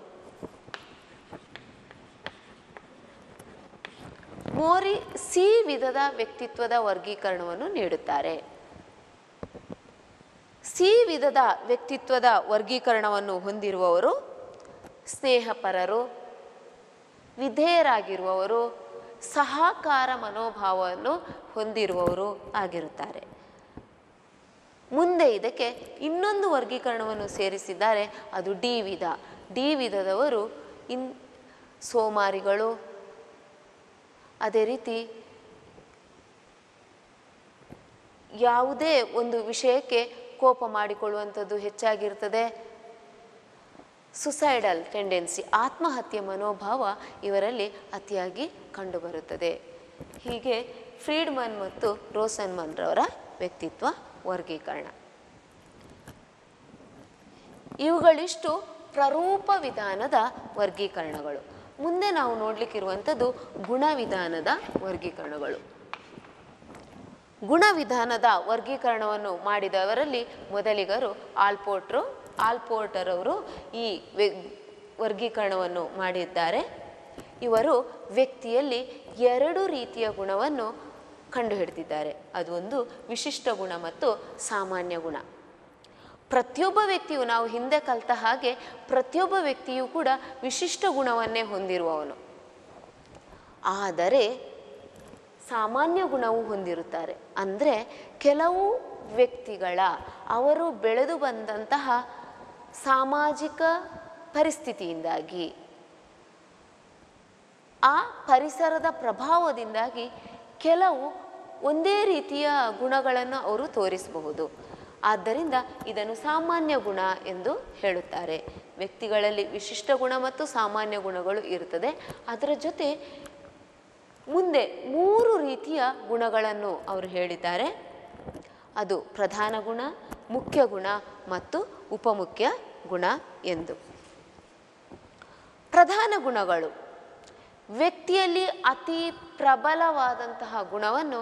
ಮೋರಿ ಸಿ ವಿಧದ ವ್ಯಕ್ತಿತ್ವದ ವರ್ಗೀಕರಣವನ್ನು ನೀಡುತ್ತಾರೆ ಸಿ ವಿಧದ ವ್ಯಕ್ತಿತ್ವದ ವರ್ಗೀಕರಣವನ್ನು ಹೊಂದಿರುವವರು ಸ್ನೇಹಪರರು ವಿಧೇಯರಾಗಿರುವವರು ಸಹಕಾರ ಮನೋಭಾವವನ್ನು ಹೊಂದಿರುವವರು ಆಗಿರುತ್ತಾರೆ ಮುಂದೆ ಇದಕ್ಕೆ ಇನ್ನೊಂದು ವರ್ಗೀಕರಣವನ್ನು ಸೇರಿಸಿದ್ದಾರೆ ಅದು ಡಿ ವಿಧ ಡಿ ವಿಧದವರು ಇನ್ ಸೋಮಾರಿಗಳು ಅದೇ ರೀತಿ ಯಾವುದೇ ಒಂದು ವಿಷಯಕ್ಕೆ ಕೋಪ ಮಾಡಿಕೊಳ್ಳುವಂಥದ್ದು ಹೆಚ್ಚಾಗಿರ್ತದೆ ಸುಸೈಡಲ್ ಟೆಂಡೆನ್ಸಿ ಆತ್ಮಹತ್ಯೆ ಮನೋಭಾವ ಇವರಲ್ಲಿ ಅತಿಯಾಗಿ ಕಂಡುಬರುತ್ತದೆ ಹೀಗೆ ಫ್ರೀಡ್ಮನ್ ಮತ್ತು ರೋಸನ್ಮನ್ರವರ ವ್ಯಕ್ತಿತ್ವ ವರ್ಗೀಕರಣ ಇವುಗಳಿಷ್ಟು ಪ್ರರೂಪ ವಿಧಾನದ ವರ್ಗೀಕರಣಗಳು ಮುಂದೆ ನಾವು ನೋಡಲಿಕ್ಕಿರುವಂಥದ್ದು ಗುಣವಿಧಾನದ ವರ್ಗೀಕರಣಗಳು ಗುಣವಿಧಾನದ ವರ್ಗೀಕರಣವನ್ನು ಮಾಡಿದವರಲ್ಲಿ ಮೊದಲಿಗರು ಆಲ್ಪೋಟ್ರು ಆಲ್ಪೋರ್ಟರ್ ಅವರು ಈ ವೆ ವರ್ಗೀಕರಣವನ್ನು ಮಾಡಿದ್ದಾರೆ ಇವರು ವ್ಯಕ್ತಿಯಲ್ಲಿ ಎರಡು ರೀತಿಯ ಗುಣವನ್ನು ಕಂಡುಹಿಡಿದಿದ್ದಾರೆ ಅದು ಒಂದು ವಿಶಿಷ್ಟ ಗುಣ ಮತ್ತು ಸಾಮಾನ್ಯ ಗುಣ ಪ್ರತಿಯೊಬ್ಬ ವ್ಯಕ್ತಿಯು ನಾವು ಹಿಂದೆ ಕಲಿತ ಹಾಗೆ ಪ್ರತಿಯೊಬ್ಬ ವ್ಯಕ್ತಿಯೂ ಕೂಡ ವಿಶಿಷ್ಟ ಗುಣವನ್ನೇ ಹೊಂದಿರುವವನು ಆದರೆ ಸಾಮಾನ್ಯ ಗುಣವು ಹೊಂದಿರುತ್ತಾರೆ ಅಂದರೆ ಕೆಲವು ವ್ಯಕ್ತಿಗಳ ಅವರು ಬೆಳೆದು ಬಂದಂತಹ ಸಾಮಾಜಿಕ ಪರಿಸ್ಥಿತಿಯಿಂದಾಗಿ ಆ ಪರಿಸರದ ಪ್ರಭಾವದಿಂದಾಗಿ ಕೆಲವು ಒಂದೇ ರೀತಿಯ ಗುಣಗಳನ್ನು ಅವರು ತೋರಿಸಬಹುದು ಆದ್ದರಿಂದ ಇದನ್ನು ಸಾಮಾನ್ಯ ಗುಣ ಎಂದು ಹೇಳುತ್ತಾರೆ ವ್ಯಕ್ತಿಗಳಲ್ಲಿ ವಿಶಿಷ್ಟ ಗುಣ ಮತ್ತು ಸಾಮಾನ್ಯ ಗುಣಗಳು ಇರುತ್ತದೆ ಅದರ ಜೊತೆ ಮುಂದೆ ಮೂರು ರೀತಿಯ ಗುಣಗಳನ್ನು ಅವರು ಹೇಳಿದ್ದಾರೆ ಅದು ಪ್ರಧಾನ ಗುಣ ಮುಖ್ಯ ಗುಣ ಮತ್ತು ಉಪಮುಖ್ಯ ಗುಣ ಎಂದು ಪ್ರಧಾನ ಗುಣಗಳು ವ್ಯಕ್ತಿಯಲ್ಲಿ ಅತಿ ಪ್ರಬಲವಾದಂತಹ ಗುಣವನ್ನು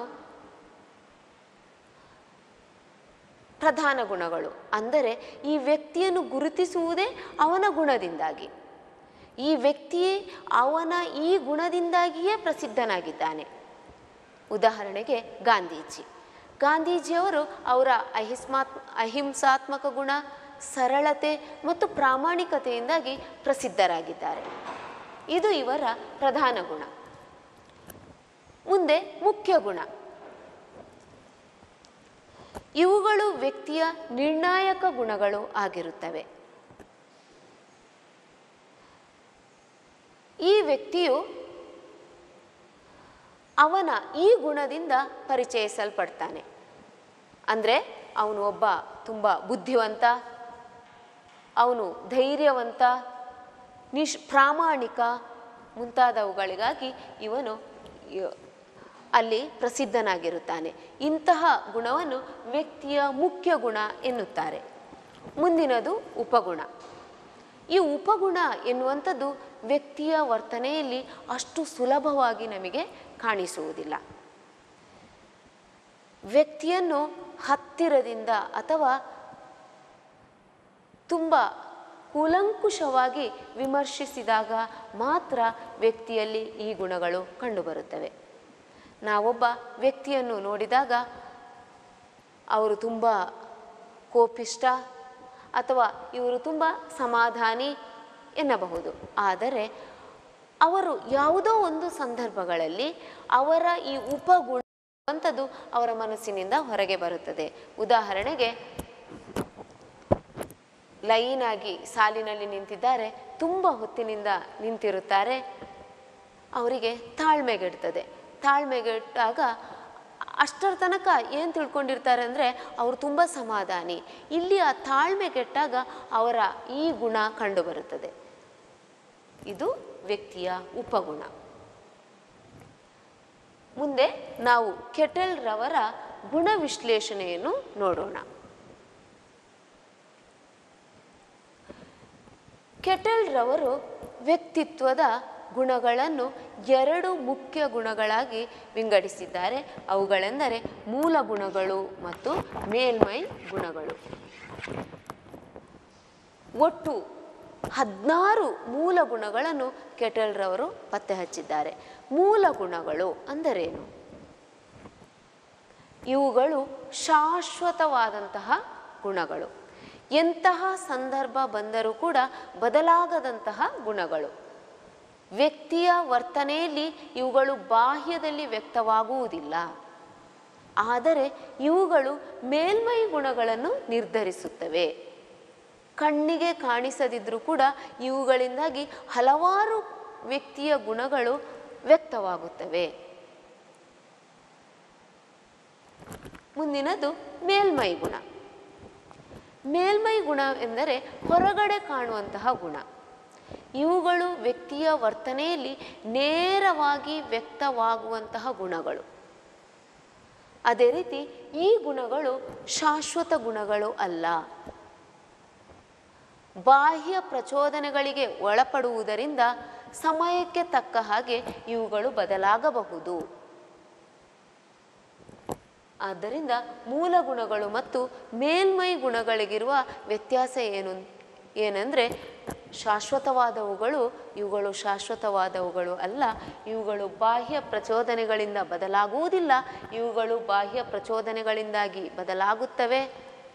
ಪ್ರಧಾನ ಗುಣಗಳು ಅಂದರೆ ಈ ವ್ಯಕ್ತಿಯನ್ನು ಗುರುತಿಸುವುದೇ ಅವನ ಗುಣದಿಂದಾಗಿ ಈ ವ್ಯಕ್ತಿಯೇ ಅವನ ಈ ಗುಣದಿಂದಾಗಿಯೇ ಪ್ರಸಿದ್ಧನಾಗಿದ್ದಾನೆ ಉದಾಹರಣೆಗೆ ಗಾಂಧೀಜಿ ಗಾಂಧೀಜಿಯವರು ಅವರ ಅಹಿಸ್ಮಾತ್ ಅಹಿಂಸಾತ್ಮಕ ಗುಣ ಸರಳತೆ ಮತ್ತು ಪ್ರಾಮಾಣಿಕತೆಯಿಂದಾಗಿ ಪ್ರಸಿದ್ಧರಾಗಿದ್ದಾರೆ ಇದು ಇವರ ಪ್ರಧಾನ ಗುಣ ಮುಂದೆ ಮುಖ್ಯ ಗುಣ ಇವುಗಳು ವ್ಯಕ್ತಿಯ ನಿರ್ಣಾಯಕ ಗುಣಗಳು ಆಗಿರುತ್ತವೆ ಈ ವ್ಯಕ್ತಿಯು ಅವನ ಈ ಗುಣದಿಂದ ಪರಿಚಯಿಸಲ್ಪಡ್ತಾನೆ ಅಂದರೆ ಅವನು ಒಬ್ಬ ತುಂಬ ಬುದ್ಧಿವಂತ ಅವನು ಧೈರ್ಯವಂತ ನಿಶ್ ಪ್ರಾಮಾಣಿಕ ಮುಂತಾದವುಗಳಿಗಾಗಿ ಇವನು ಯ- ಅಲ್ಲಿ ಪ್ರಸಿದ್ಧನಾಗಿರುತ್ತಾನೆ ಇಂತಹ ಗುಣವನ್ನು ವ್ಯಕ್ತಿಯ ಮುಖ್ಯ ಗುಣ ಎನ್ನುತ್ತಾರೆ ಮುಂದಿನದು ಉಪಗುಣ ಈ ಉಪಗುಣ ಎನ್ನುವಂಥದ್ದು ವ್ಯಕ್ತಿಯ ವರ್ತನೆಯಲ್ಲಿ ಅಷ್ಟು ಸುಲಭವಾಗಿ ನಮಗೆ ಕಾಣಿಸುವುದಿಲ್ಲ ವ್ಯಕ್ತಿಯನ್ನು ಹತ್ತಿರದಿಂದ ಅಥವಾ ತುಂಬ ಕೂಲಂಕುಷವಾಗಿ ವಿಮರ್ಶಿಸಿದಾಗ ಮಾತ್ರ ವ್ಯಕ್ತಿಯಲ್ಲಿ ಈ ಗುಣಗಳು ಕಂಡುಬರುತ್ತವೆ ನಾವೊಬ್ಬ ವ್ಯಕ್ತಿಯನ್ನು ನೋಡಿದಾಗ ಅವರು ತುಂಬ ಕೋಪಿಷ್ಟ ಅಥವಾ ಇವರು ತುಂಬ ಸಮಾಧಾನಿ ಎನ್ನಬಹುದು ಆದರೆ ಅವರು ಯಾವುದೋ ಒಂದು ಸಂದರ್ಭಗಳಲ್ಲಿ ಅವರ ಈ ಉಪಗುಣ ಅಂಥದ್ದು ಅವರ ಮನಸ್ಸಿನಿಂದ ಹೊರಗೆ ಬರುತ್ತದೆ ಉದಾಹರಣೆಗೆ ಲೈನ್ ಆಗಿ ಸಾಲಿನಲ್ಲಿ ನಿಂತಿದ್ದಾರೆ ತುಂಬ ಹೊತ್ತಿನಿಂದ ನಿಂತಿರುತ್ತಾರೆ ಅವರಿಗೆ ತಾಳ್ಮೆಗೆಡ್ತದೆ ತಾಳ್ಮೆಗೆಟ್ಟಾಗ ಅಷ್ಟರ ತನಕ ಏನು ತಿಳ್ಕೊಂಡಿರ್ತಾರೆ ಅಂದರೆ ಅವರು ತುಂಬ ಸಮಾಧಾನಿ ಇಲ್ಲಿ ಆ ತಾಳ್ಮೆಗೆಟ್ಟಾಗ ಅವರ ಈ ಗುಣ ಕಂಡುಬರುತ್ತದೆ ಇದು ವ್ಯಕ್ತಿಯ ಉಪಗುಣ ಮುಂದೆ ನಾವು ಕೆಟಲ್ ರವರ ಗುಣ ವಿಶ್ಲೇಷಣೆಯನ್ನು ನೋಡೋಣ ಕೆಟಲ್ ರವರು ವ್ಯಕ್ತಿತ್ವದ ಗುಣಗಳನ್ನು ಎರಡು ಮುಖ್ಯ ಗುಣಗಳಾಗಿ ವಿಂಗಡಿಸಿದ್ದಾರೆ ಅವುಗಳೆಂದರೆ ಮೂಲ ಗುಣಗಳು ಮತ್ತು ಮೇಲ್ಮೈ ಗುಣಗಳು ಒಟ್ಟು ಹದಿನಾರು ಮೂಲ ಗುಣಗಳನ್ನು ಕೆಟಲ್ ರವರು ಪತ್ತೆ ಹಚ್ಚಿದ್ದಾರೆ ಮೂಲ ಗುಣಗಳು ಅಂದರೇನು ಇವುಗಳು ಶಾಶ್ವತವಾದಂತಹ ಗುಣಗಳು ಎಂತಹ ಸಂದರ್ಭ ಬಂದರೂ ಕೂಡ ಬದಲಾಗದಂತಹ ಗುಣಗಳು ವ್ಯಕ್ತಿಯ ವರ್ತನೆಯಲ್ಲಿ ಇವುಗಳು ಬಾಹ್ಯದಲ್ಲಿ ವ್ಯಕ್ತವಾಗುವುದಿಲ್ಲ ಆದರೆ ಇವುಗಳು ಮೇಲ್ಮೈ ಗುಣಗಳನ್ನು ನಿರ್ಧರಿಸುತ್ತವೆ ಕಣ್ಣಿಗೆ ಕಾಣಿಸದಿದ್ರೂ ಕೂಡ ಇವುಗಳಿಂದಾಗಿ ಹಲವಾರು ವ್ಯಕ್ತಿಯ ಗುಣಗಳು ವ್ಯಕ್ತವಾಗುತ್ತವೆ ಮುಂದಿನದು ಮೇಲ್ಮೈ ಗುಣ ಮೇಲ್ಮೈ ಗುಣ ಎಂದರೆ ಹೊರಗಡೆ ಕಾಣುವಂತಹ ಗುಣ ಇವುಗಳು ವ್ಯಕ್ತಿಯ ವರ್ತನೆಯಲ್ಲಿ ನೇರವಾಗಿ ವ್ಯಕ್ತವಾಗುವಂತಹ ಗುಣಗಳು ಅದೇ ರೀತಿ ಈ ಗುಣಗಳು ಶಾಶ್ವತ ಗುಣಗಳು ಅಲ್ಲ ಬಾಹ್ಯ ಪ್ರಚೋದನೆಗಳಿಗೆ ಒಳಪಡುವುದರಿಂದ ಸಮಯಕ್ಕೆ ತಕ್ಕ ಹಾಗೆ ಇವುಗಳು ಬದಲಾಗಬಹುದು ಆದ್ದರಿಂದ ಮೂಲ ಗುಣಗಳು ಮತ್ತು ಮೇಲ್ಮೈ ಗುಣಗಳಿಗಿರುವ ವ್ಯತ್ಯಾಸ ಏನು ಏನಂದರೆ ಶಾಶ್ವತವಾದವುಗಳು ಇವುಗಳು ಶಾಶ್ವತವಾದವುಗಳು ಅಲ್ಲ ಇವುಗಳು ಬಾಹ್ಯ ಪ್ರಚೋದನೆಗಳಿಂದ ಬದಲಾಗುವುದಿಲ್ಲ ಇವುಗಳು ಬಾಹ್ಯ ಪ್ರಚೋದನೆಗಳಿಂದಾಗಿ ಬದಲಾಗುತ್ತವೆ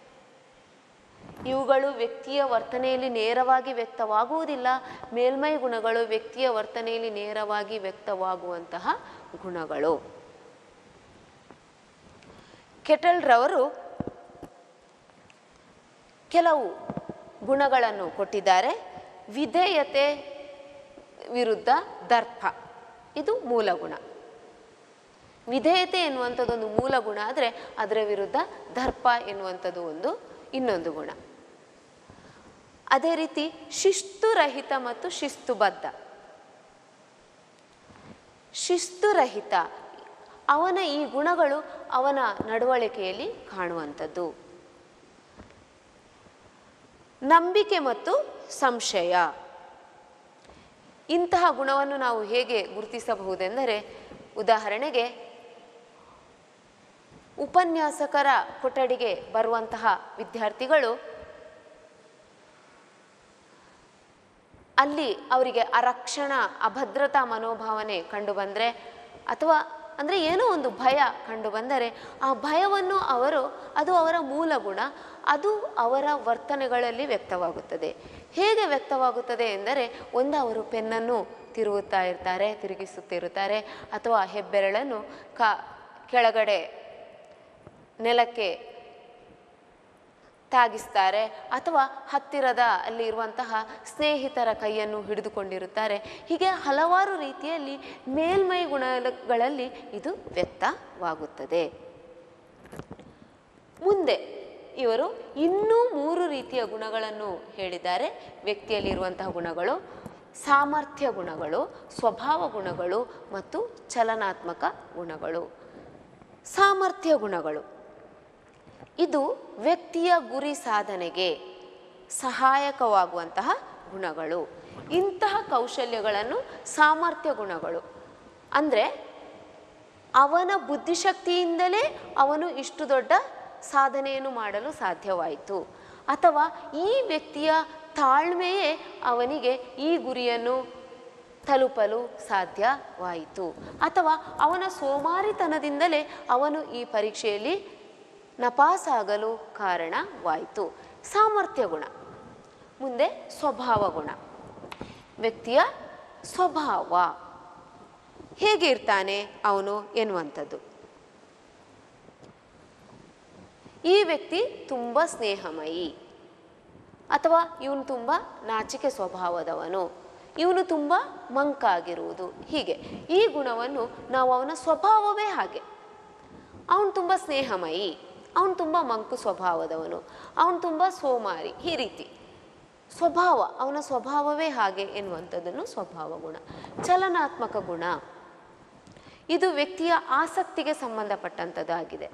ಇವುಗಳು ವ್ಯಕ್ತಿಯ ವರ್ತನೆಯಲ್ಲಿ ನೇರವಾಗಿ ವ್ಯಕ್ತವಾಗುವುದಿಲ್ಲ ಮೇಲ್ಮೈ ಗುಣಗಳು ವ್ಯಕ್ತಿಯ ವರ್ತನೆಯಲ್ಲಿ ನೇರವಾಗಿ ವ್ಯಕ್ತವಾಗುವಂತಹ ಗುಣಗಳು ಕೆಟಲ್ ರವರು ಕೆಲವು ಗುಣಗಳನ್ನು ಕೊಟ್ಟಿದ್ದಾರೆ ವಿಧೇಯತೆ ವಿರುದ್ಧ ದರ್ಪ ಇದು ಮೂಲ ಗುಣ ವಿಧೇಯತೆ ಎನ್ನುವಂಥದ್ದೊಂದು ಮೂಲ ಗುಣ ಆದರೆ ಅದರ ವಿರುದ್ಧ ದರ್ಪ ಎನ್ನುವಂಥದ್ದು ಒಂದು ಇನ್ನೊಂದು ಗುಣ ಅದೇ ರೀತಿ ಶಿಸ್ತುರಹಿತ ಮತ್ತು ಶಿಸ್ತುಬದ್ಧ ಶಿಸ್ತುರಹಿತ ಅವನ ಈ ಗುಣಗಳು ಅವನ ನಡವಳಿಕೆಯಲ್ಲಿ ಕಾಣುವಂಥದ್ದು ನಂಬಿಕೆ ಮತ್ತು ಸಂಶಯ ಇಂತಹ ಗುಣವನ್ನು ನಾವು ಹೇಗೆ ಗುರುತಿಸಬಹುದೆಂದರೆ ಉದಾಹರಣೆಗೆ ಉಪನ್ಯಾಸಕರ ಕೊಠಡಿಗೆ ಬರುವಂತಹ ವಿದ್ಯಾರ್ಥಿಗಳು ಅಲ್ಲಿ ಅವರಿಗೆ ಅರಕ್ಷಣ ಅಭದ್ರತಾ ಮನೋಭಾವನೆ ಕಂಡುಬಂದರೆ ಅಥವಾ ಅಂದರೆ ಏನೋ ಒಂದು ಭಯ ಕಂಡು ಬಂದರೆ ಆ ಭಯವನ್ನು ಅವರು ಅದು ಅವರ ಮೂಲ ಗುಣ ಅದು ಅವರ ವರ್ತನೆಗಳಲ್ಲಿ ವ್ಯಕ್ತವಾಗುತ್ತದೆ ಹೇಗೆ ವ್ಯಕ್ತವಾಗುತ್ತದೆ ಎಂದರೆ ಒಂದು ಅವರು ಪೆನ್ನನ್ನು ತಿರುಗುತ್ತಾ ಇರ್ತಾರೆ ತಿರುಗಿಸುತ್ತಿರುತ್ತಾರೆ ಅಥವಾ ಹೆಬ್ಬೆರಳನ್ನು ಕಾ ಕೆಳಗಡೆ ನೆಲಕ್ಕೆ ತಾಗಿಸ್ತಾರೆ ಅಥವಾ ಹತ್ತಿರದ ಅಲ್ಲಿ ಇರುವಂತಹ ಸ್ನೇಹಿತರ ಕೈಯನ್ನು ಹಿಡಿದುಕೊಂಡಿರುತ್ತಾರೆ ಹೀಗೆ ಹಲವಾರು ರೀತಿಯಲ್ಲಿ ಮೇಲ್ಮೈ ಗುಣಗಳಲ್ಲಿ ಇದು ವ್ಯಕ್ತವಾಗುತ್ತದೆ ಮುಂದೆ ಇವರು ಇನ್ನೂ ಮೂರು ರೀತಿಯ ಗುಣಗಳನ್ನು ಹೇಳಿದ್ದಾರೆ ವ್ಯಕ್ತಿಯಲ್ಲಿರುವಂತಹ ಗುಣಗಳು ಸಾಮರ್ಥ್ಯ ಗುಣಗಳು ಸ್ವಭಾವ ಗುಣಗಳು ಮತ್ತು ಚಲನಾತ್ಮಕ ಗುಣಗಳು ಸಾಮರ್ಥ್ಯ ಗುಣಗಳು ಇದು ವ್ಯಕ್ತಿಯ ಗುರಿ ಸಾಧನೆಗೆ ಸಹಾಯಕವಾಗುವಂತಹ ಗುಣಗಳು ಇಂತಹ ಕೌಶಲ್ಯಗಳನ್ನು ಸಾಮರ್ಥ್ಯ ಗುಣಗಳು ಅಂದರೆ ಅವನ ಬುದ್ಧಿಶಕ್ತಿಯಿಂದಲೇ ಅವನು ಇಷ್ಟು ದೊಡ್ಡ ಸಾಧನೆಯನ್ನು ಮಾಡಲು ಸಾಧ್ಯವಾಯಿತು ಅಥವಾ ಈ ವ್ಯಕ್ತಿಯ ತಾಳ್ಮೆಯೇ ಅವನಿಗೆ ಈ ಗುರಿಯನ್ನು ತಲುಪಲು ಸಾಧ್ಯವಾಯಿತು ಅಥವಾ ಅವನ ಸೋಮಾರಿತನದಿಂದಲೇ ಅವನು ಈ ಪರೀಕ್ಷೆಯಲ್ಲಿ ನಪಾಸಾಗಲು ಕಾರಣವಾಯಿತು ಸಾಮರ್ಥ್ಯ ಗುಣ ಮುಂದೆ ಸ್ವಭಾವ ಗುಣ ವ್ಯಕ್ತಿಯ ಸ್ವಭಾವ ಹೇಗೆ ಇರ್ತಾನೆ ಅವನು ಎನ್ನುವಂಥದ್ದು ಈ ವ್ಯಕ್ತಿ ತುಂಬ ಸ್ನೇಹಮಯಿ ಅಥವಾ ಇವನು ತುಂಬ ನಾಚಿಕೆ ಸ್ವಭಾವದವನು ಇವನು ತುಂಬ ಮಂಕಾಗಿರುವುದು ಹೀಗೆ ಈ ಗುಣವನ್ನು ನಾವು ಅವನ ಸ್ವಭಾವವೇ ಹಾಗೆ ಅವನು ತುಂಬ ಸ್ನೇಹಮಯಿ ಅವನು ತುಂಬ ಮಂಕು ಸ್ವಭಾವದವನು ಅವನು ತುಂಬ ಸೋಮಾರಿ ಈ ರೀತಿ ಸ್ವಭಾವ ಅವನ ಸ್ವಭಾವವೇ ಹಾಗೆ ಎನ್ನುವಂಥದ್ದನ್ನು ಸ್ವಭಾವ ಗುಣ ಚಲನಾತ್ಮಕ ಗುಣ ಇದು ವ್ಯಕ್ತಿಯ ಆಸಕ್ತಿಗೆ ಸಂಬಂಧಪಟ್ಟಂಥದ್ದಾಗಿದೆ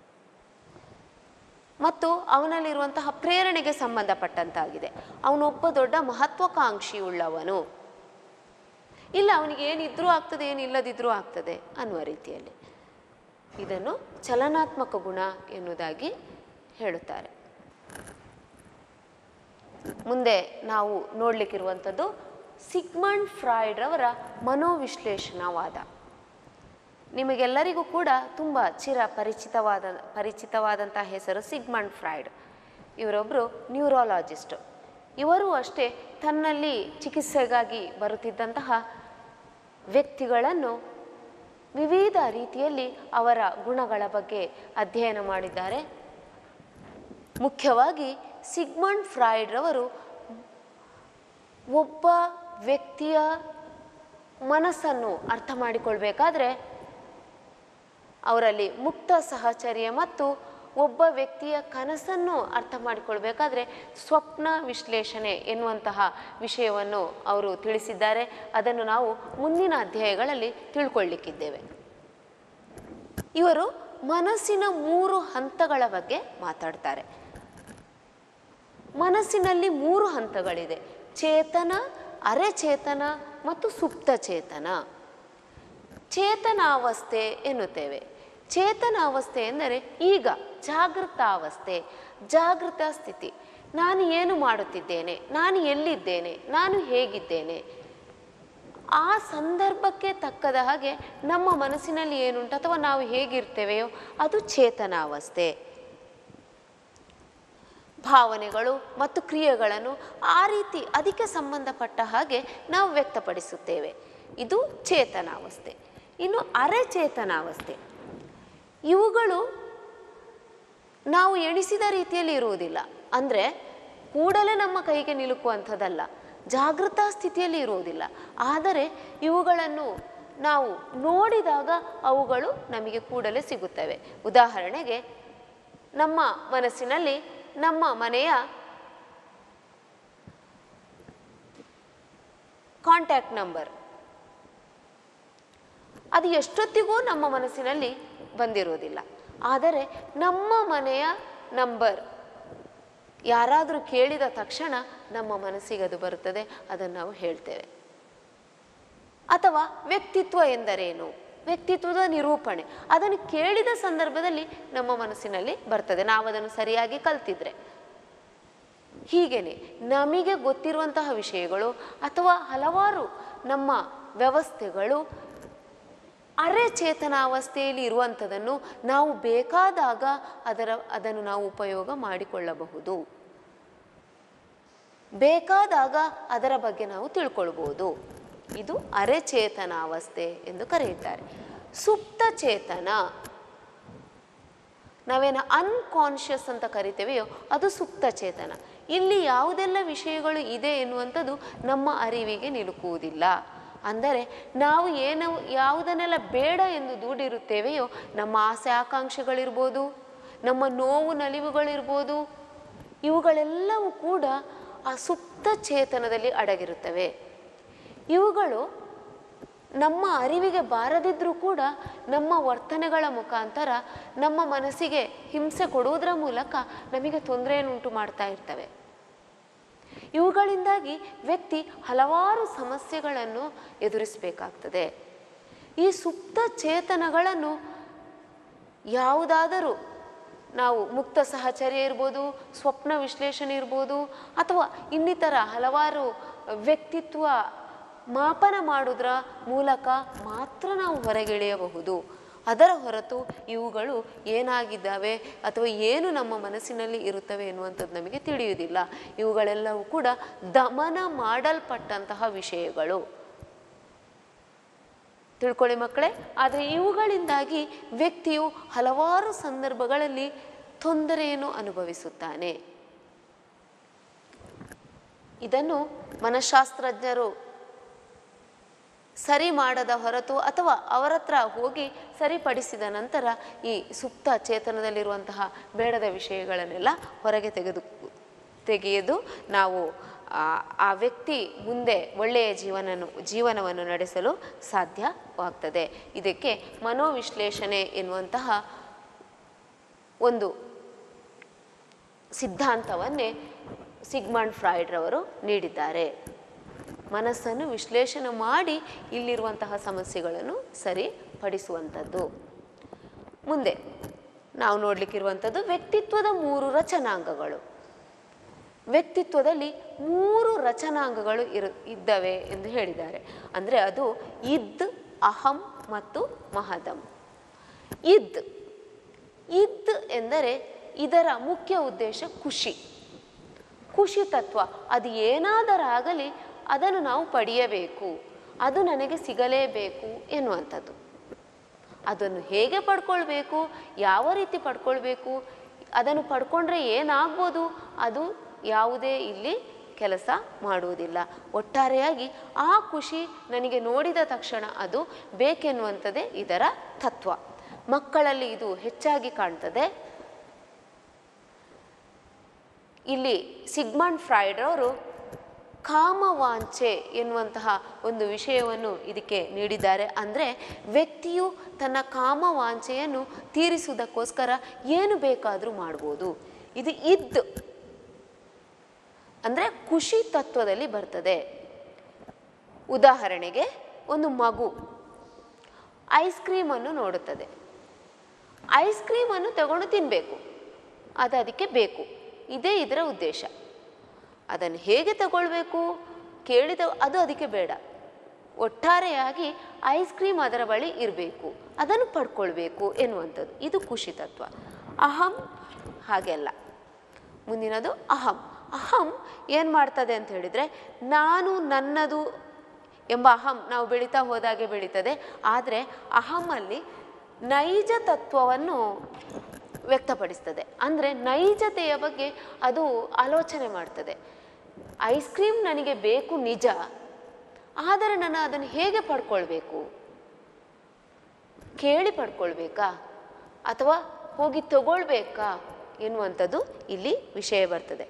ಮತ್ತು ಅವನಲ್ಲಿರುವಂತಹ ಪ್ರೇರಣೆಗೆ ಸಂಬಂಧಪಟ್ಟಂತಾಗಿದೆ ಅವನೊಬ್ಬ ದೊಡ್ಡ ಮಹತ್ವಾಕಾಂಕ್ಷಿಯುಳ್ಳವನು ಇಲ್ಲ ಅವನಿಗೆ ಏನಿದ್ರೂ ಆಗ್ತದೆ ಏನಿಲ್ಲದಿದ್ರೂ ಆಗ್ತದೆ ಅನ್ನುವ ರೀತಿಯಲ್ಲಿ ಇದನ್ನು ಚಲನಾತ್ಮಕ ಗುಣ ಎನ್ನುವುದಾಗಿ ಹೇಳುತ್ತಾರೆ ಮುಂದೆ ನಾವು ನೋಡಲಿಕ್ಕಿರುವಂಥದ್ದು ಸಿಗ್ಮಂಡ್ ಫ್ರಾಯ್ಡ್ ರವರ ಮನೋವಿಶ್ಲೇಷಣವಾದ ನಿಮಗೆಲ್ಲರಿಗೂ ಕೂಡ ತುಂಬ ಚಿರ ಪರಿಚಿತವಾದ ಪರಿಚಿತವಾದಂಥ ಹೆಸರು ಸಿಗ್ಮಂಡ್ ಫ್ರಾಯ್ಡ್ ಇವರೊಬ್ಬರು ನ್ಯೂರಾಲಜಿಸ್ಟ್ ಇವರು ಅಷ್ಟೇ ತನ್ನಲ್ಲಿ ಚಿಕಿತ್ಸೆಗಾಗಿ ಬರುತ್ತಿದ್ದಂತಹ ವ್ಯಕ್ತಿಗಳನ್ನು ವಿವಿಧ ರೀತಿಯಲ್ಲಿ ಅವರ ಗುಣಗಳ ಬಗ್ಗೆ ಅಧ್ಯಯನ ಮಾಡಿದ್ದಾರೆ ಮುಖ್ಯವಾಗಿ ಸಿಗ್ಮಂಡ್ ಫ್ರಾಯ್ಡ್ ರವರು ಒಬ್ಬ ವ್ಯಕ್ತಿಯ ಮನಸ್ಸನ್ನು ಅರ್ಥ ಮಾಡಿಕೊಳ್ಬೇಕಾದ್ರೆ ಅವರಲ್ಲಿ ಮುಕ್ತ ಸಹಚರ್ಯ ಮತ್ತು ಒಬ್ಬ ವ್ಯಕ್ತಿಯ ಕನಸನ್ನು ಅರ್ಥ ಮಾಡಿಕೊಳ್ಬೇಕಾದ್ರೆ ಸ್ವಪ್ನ ವಿಶ್ಲೇಷಣೆ ಎನ್ನುವಂತಹ ವಿಷಯವನ್ನು ಅವರು ತಿಳಿಸಿದ್ದಾರೆ ಅದನ್ನು ನಾವು ಮುಂದಿನ ಅಧ್ಯಾಯಗಳಲ್ಲಿ ತಿಳ್ಕೊಳ್ಳಿಕ್ಕಿದ್ದೇವೆ ಇವರು ಮನಸ್ಸಿನ ಮೂರು ಹಂತಗಳ ಬಗ್ಗೆ ಮಾತಾಡ್ತಾರೆ ಮನಸ್ಸಿನಲ್ಲಿ ಮೂರು ಹಂತಗಳಿದೆ ಚೇತನ ಅರೆಚೇತನ ಮತ್ತು ಸುಪ್ತ ಚೇತನ ಚೇತನಾವಸ್ಥೆ ಎನ್ನುತ್ತೇವೆ ಚೇತನಾವಸ್ಥೆ ಎಂದರೆ ಈಗ ಜಾಗೃತಾವಸ್ಥೆ ಜಾಗೃತ ಸ್ಥಿತಿ ನಾನು ಏನು ಮಾಡುತ್ತಿದ್ದೇನೆ ನಾನು ಎಲ್ಲಿದ್ದೇನೆ ನಾನು ಹೇಗಿದ್ದೇನೆ ಆ ಸಂದರ್ಭಕ್ಕೆ ತಕ್ಕದ ಹಾಗೆ ನಮ್ಮ ಮನಸ್ಸಿನಲ್ಲಿ ಏನುಂಟು ಅಥವಾ ನಾವು ಹೇಗಿರ್ತೇವೆಯೋ ಅದು ಚೇತನಾವಸ್ಥೆ ಭಾವನೆಗಳು ಮತ್ತು ಕ್ರಿಯೆಗಳನ್ನು ಆ ರೀತಿ ಅದಕ್ಕೆ ಸಂಬಂಧಪಟ್ಟ ಹಾಗೆ ನಾವು ವ್ಯಕ್ತಪಡಿಸುತ್ತೇವೆ ಇದು ಚೇತನಾವಸ್ಥೆ ಇನ್ನು ಅರೆಚೇತನಾವಸ್ಥೆ ಇವುಗಳು ನಾವು ಎಣಿಸಿದ ರೀತಿಯಲ್ಲಿ ಇರುವುದಿಲ್ಲ ಅಂದರೆ ಕೂಡಲೇ ನಮ್ಮ ಕೈಗೆ ನಿಲುಕುವಂಥದ್ದಲ್ಲ ಜಾಗೃತ ಸ್ಥಿತಿಯಲ್ಲಿ ಇರುವುದಿಲ್ಲ ಆದರೆ ಇವುಗಳನ್ನು ನಾವು ನೋಡಿದಾಗ ಅವುಗಳು ನಮಗೆ ಕೂಡಲೇ ಸಿಗುತ್ತವೆ ಉದಾಹರಣೆಗೆ ನಮ್ಮ ಮನಸ್ಸಿನಲ್ಲಿ ನಮ್ಮ ಮನೆಯ ಕಾಂಟ್ಯಾಕ್ಟ್ ನಂಬರ್ ಅದು ಎಷ್ಟೊತ್ತಿಗೂ ನಮ್ಮ ಮನಸ್ಸಿನಲ್ಲಿ ಬಂದಿರುವುದಿಲ್ಲ ಆದರೆ ನಮ್ಮ ಮನೆಯ ನಂಬರ್ ಯಾರಾದರೂ ಕೇಳಿದ ತಕ್ಷಣ ನಮ್ಮ ಮನಸ್ಸಿಗೆ ಅದು ಬರುತ್ತದೆ ಅದನ್ನು ನಾವು ಹೇಳ್ತೇವೆ ಅಥವಾ ವ್ಯಕ್ತಿತ್ವ ಎಂದರೇನು ವ್ಯಕ್ತಿತ್ವದ ನಿರೂಪಣೆ ಅದನ್ನು ಕೇಳಿದ ಸಂದರ್ಭದಲ್ಲಿ ನಮ್ಮ ಮನಸ್ಸಿನಲ್ಲಿ ಬರ್ತದೆ ನಾವು ಅದನ್ನು ಸರಿಯಾಗಿ ಕಲ್ತಿದ್ರೆ ಹೀಗೇನೆ ನಮಗೆ ಗೊತ್ತಿರುವಂತಹ ವಿಷಯಗಳು ಅಥವಾ ಹಲವಾರು ನಮ್ಮ ವ್ಯವಸ್ಥೆಗಳು ಅರೆಚೇತನಾವಸ್ಥೆಯಲ್ಲಿ ಇರುವಂಥದ್ದನ್ನು ನಾವು ಬೇಕಾದಾಗ ಅದರ ಅದನ್ನು ನಾವು ಉಪಯೋಗ ಮಾಡಿಕೊಳ್ಳಬಹುದು ಬೇಕಾದಾಗ ಅದರ ಬಗ್ಗೆ ನಾವು ತಿಳ್ಕೊಳ್ಬೋದು ಇದು ಅರೆಚೇತನಾವಸ್ಥೆ ಎಂದು ಕರೆಯುತ್ತಾರೆ ಸುಪ್ತ ಚೇತನ ನಾವೇನು ಅನ್ಕಾನ್ಷಿಯಸ್ ಅಂತ ಕರಿತೇವೆಯೋ ಅದು ಸುಪ್ತ ಚೇತನ ಇಲ್ಲಿ ಯಾವುದೆಲ್ಲ ವಿಷಯಗಳು ಇದೆ ಎನ್ನುವಂಥದ್ದು ನಮ್ಮ ಅರಿವಿಗೆ ನಿಲುಕುವುದಿಲ್ಲ ಅಂದರೆ ನಾವು ಏನು ಯಾವುದನ್ನೆಲ್ಲ ಬೇಡ ಎಂದು ದೂಡಿರುತ್ತೇವೆಯೋ ನಮ್ಮ ಆಸೆ ಆಕಾಂಕ್ಷೆಗಳಿರ್ಬೋದು ನಮ್ಮ ನೋವು ನಲಿವುಗಳಿರ್ಬೋದು ಇವುಗಳೆಲ್ಲವೂ ಕೂಡ ಆ ಸುಪ್ತ ಚೇತನದಲ್ಲಿ ಅಡಗಿರುತ್ತವೆ ಇವುಗಳು ನಮ್ಮ ಅರಿವಿಗೆ ಬಾರದಿದ್ರೂ ಕೂಡ ನಮ್ಮ ವರ್ತನೆಗಳ ಮುಖಾಂತರ ನಮ್ಮ ಮನಸ್ಸಿಗೆ ಹಿಂಸೆ ಕೊಡುವುದರ ಮೂಲಕ ನಮಗೆ ತೊಂದರೆಯನ್ನುಂಟು ಮಾಡ್ತಾ ಇರ್ತವೆ ಇವುಗಳಿಂದಾಗಿ ವ್ಯಕ್ತಿ ಹಲವಾರು ಸಮಸ್ಯೆಗಳನ್ನು ಎದುರಿಸಬೇಕಾಗ್ತದೆ ಈ ಸುಪ್ತ ಚೇತನಗಳನ್ನು ಯಾವುದಾದರೂ ನಾವು ಮುಕ್ತ ಸಹಚರ್ಯ ಇರ್ಬೋದು ಸ್ವಪ್ನ ವಿಶ್ಲೇಷಣೆ ಇರ್ಬೋದು ಅಥವಾ ಇನ್ನಿತರ ಹಲವಾರು ವ್ಯಕ್ತಿತ್ವ ಮಾಪನ ಮಾಡುವುದರ ಮೂಲಕ ಮಾತ್ರ ನಾವು ಹೊರಗಿಳಿಯಬಹುದು ಅದರ ಹೊರತು ಇವುಗಳು ಏನಾಗಿದ್ದಾವೆ ಅಥವಾ ಏನು ನಮ್ಮ ಮನಸ್ಸಿನಲ್ಲಿ ಇರುತ್ತವೆ ಎನ್ನುವಂಥದ್ದು ನಮಗೆ ತಿಳಿಯುವುದಿಲ್ಲ ಇವುಗಳೆಲ್ಲವೂ ಕೂಡ ದಮನ ಮಾಡಲ್ಪಟ್ಟಂತಹ ವಿಷಯಗಳು ತಿಳ್ಕೊಳ್ಳಿ ಮಕ್ಕಳೇ ಆದರೆ ಇವುಗಳಿಂದಾಗಿ ವ್ಯಕ್ತಿಯು ಹಲವಾರು ಸಂದರ್ಭಗಳಲ್ಲಿ ತೊಂದರೆಯನ್ನು ಅನುಭವಿಸುತ್ತಾನೆ ಇದನ್ನು ಮನಃಶಾಸ್ತ್ರಜ್ಞರು ಸರಿ ಮಾಡದ ಹೊರತು ಅಥವಾ ಅವರ ಹತ್ರ ಹೋಗಿ ಸರಿಪಡಿಸಿದ ನಂತರ ಈ ಸುಪ್ತ ಚೇತನದಲ್ಲಿರುವಂತಹ ಬೇಡದ ವಿಷಯಗಳನ್ನೆಲ್ಲ ಹೊರಗೆ ತೆಗೆದು ತೆಗೆಯದು ನಾವು ಆ, ಆ ವ್ಯಕ್ತಿ ಮುಂದೆ ಒಳ್ಳೆಯ ಜೀವನ ಜೀವನವನ್ನು ನಡೆಸಲು ಸಾಧ್ಯವಾಗ್ತದೆ ಇದಕ್ಕೆ ಮನೋವಿಶ್ಲೇಷಣೆ ಎನ್ನುವಂತಹ ಒಂದು ಸಿದ್ಧಾಂತವನ್ನೇ ಸಿಗ್ಮಂಡ್ ಫ್ರಾಯ್ಡ್ರವರು ನೀಡಿದ್ದಾರೆ ಮನಸ್ಸನ್ನು ವಿಶ್ಲೇಷಣೆ ಮಾಡಿ ಇಲ್ಲಿರುವಂತಹ ಸಮಸ್ಯೆಗಳನ್ನು ಸರಿಪಡಿಸುವಂಥದ್ದು ಮುಂದೆ ನಾವು ನೋಡಲಿಕ್ಕಿರುವಂಥದ್ದು ವ್ಯಕ್ತಿತ್ವದ ಮೂರು ರಚನಾಂಗಗಳು ವ್ಯಕ್ತಿತ್ವದಲ್ಲಿ ಮೂರು ರಚನಾಂಗಗಳು ಇರು ಇದ್ದವೆ ಎಂದು ಹೇಳಿದ್ದಾರೆ ಅಂದರೆ ಅದು ಇದ್ ಅಹಂ ಮತ್ತು ಮಹದಂ ಇದ್ ಇದ್ ಎಂದರೆ ಇದರ ಮುಖ್ಯ ಉದ್ದೇಶ ಖುಷಿ ಖುಷಿ ತತ್ವ ಅದು ಏನಾದರಾಗಲಿ ಅದನ್ನು ನಾವು ಪಡೆಯಬೇಕು ಅದು ನನಗೆ ಸಿಗಲೇಬೇಕು ಎನ್ನುವಂಥದ್ದು ಅದನ್ನು ಹೇಗೆ ಪಡ್ಕೊಳ್ಬೇಕು ಯಾವ ರೀತಿ ಪಡ್ಕೊಳ್ಬೇಕು ಅದನ್ನು ಪಡ್ಕೊಂಡ್ರೆ ಏನಾಗ್ಬೋದು ಅದು ಯಾವುದೇ ಇಲ್ಲಿ ಕೆಲಸ ಮಾಡುವುದಿಲ್ಲ ಒಟ್ಟಾರೆಯಾಗಿ ಆ ಖುಷಿ ನನಗೆ ನೋಡಿದ ತಕ್ಷಣ ಅದು ಬೇಕೆನ್ನುವಂಥದ್ದೇ ಇದರ ತತ್ವ ಮಕ್ಕಳಲ್ಲಿ ಇದು ಹೆಚ್ಚಾಗಿ ಕಾಣ್ತದೆ ಇಲ್ಲಿ ಸಿಗ್ಮಂಡ್ ಫ್ರಾಯ್ಡ್ ಅವರು ಕಾಮವಾಂಛೆ ಎನ್ನುವಂತಹ ಒಂದು ವಿಷಯವನ್ನು ಇದಕ್ಕೆ ನೀಡಿದ್ದಾರೆ ಅಂದರೆ ವ್ಯಕ್ತಿಯು ತನ್ನ ಕಾಮವಾಂಛೆಯನ್ನು ತೀರಿಸುವುದಕ್ಕೋಸ್ಕರ ಏನು ಬೇಕಾದರೂ ಮಾಡ್ಬೋದು ಇದು ಇದ್ದು ಅಂದರೆ ಖುಷಿ ತತ್ವದಲ್ಲಿ ಬರ್ತದೆ ಉದಾಹರಣೆಗೆ ಒಂದು ಮಗು ಐಸ್ ಕ್ರೀಮನ್ನು ನೋಡುತ್ತದೆ ಐಸ್ ಕ್ರೀಮನ್ನು ತಗೊಂಡು ತಿನ್ನಬೇಕು ಅದು ಅದಕ್ಕೆ ಬೇಕು ಇದೇ ಇದರ ಉದ್ದೇಶ ಅದನ್ನು ಹೇಗೆ ತಗೊಳ್ಬೇಕು ಕೇಳಿದ ಅದು ಅದಕ್ಕೆ ಬೇಡ ಒಟ್ಟಾರೆಯಾಗಿ ಐಸ್ ಕ್ರೀಮ್ ಅದರ ಬಳಿ ಇರಬೇಕು ಅದನ್ನು ಪಡ್ಕೊಳ್ಬೇಕು ಎನ್ನುವಂಥದ್ದು ಇದು ಖುಷಿ ತತ್ವ ಅಹಂ ಹಾಗೆಲ್ಲ ಮುಂದಿನದು ಅಹಂ ಅಹಂ ಏನು ಮಾಡ್ತದೆ ಅಂತ ಹೇಳಿದರೆ ನಾನು ನನ್ನದು ಎಂಬ ಅಹಂ ನಾವು ಬೆಳೀತಾ ಹೋದಾಗೆ ಬೆಳೀತದೆ ಆದರೆ ಅಹಮಲ್ಲಿ ನೈಜ ತತ್ವವನ್ನು ವ್ಯಕ್ತಪಡಿಸ್ತದೆ ಅಂದರೆ ನೈಜತೆಯ ಬಗ್ಗೆ ಅದು ಆಲೋಚನೆ ಮಾಡ್ತದೆ ಐಸ್ ಕ್ರೀಮ್ ನನಗೆ ಬೇಕು ನಿಜ ಆದರೆ ನಾನು ಅದನ್ನು ಹೇಗೆ ಪಡ್ಕೊಳ್ಬೇಕು ಕೇಳಿ ಪಡ್ಕೊಳ್ಬೇಕಾ ಅಥವಾ ಹೋಗಿ ತಗೊಳ್ಬೇಕಾ ಎನ್ನುವಂಥದ್ದು ಇಲ್ಲಿ ವಿಷಯ ಬರ್ತದೆ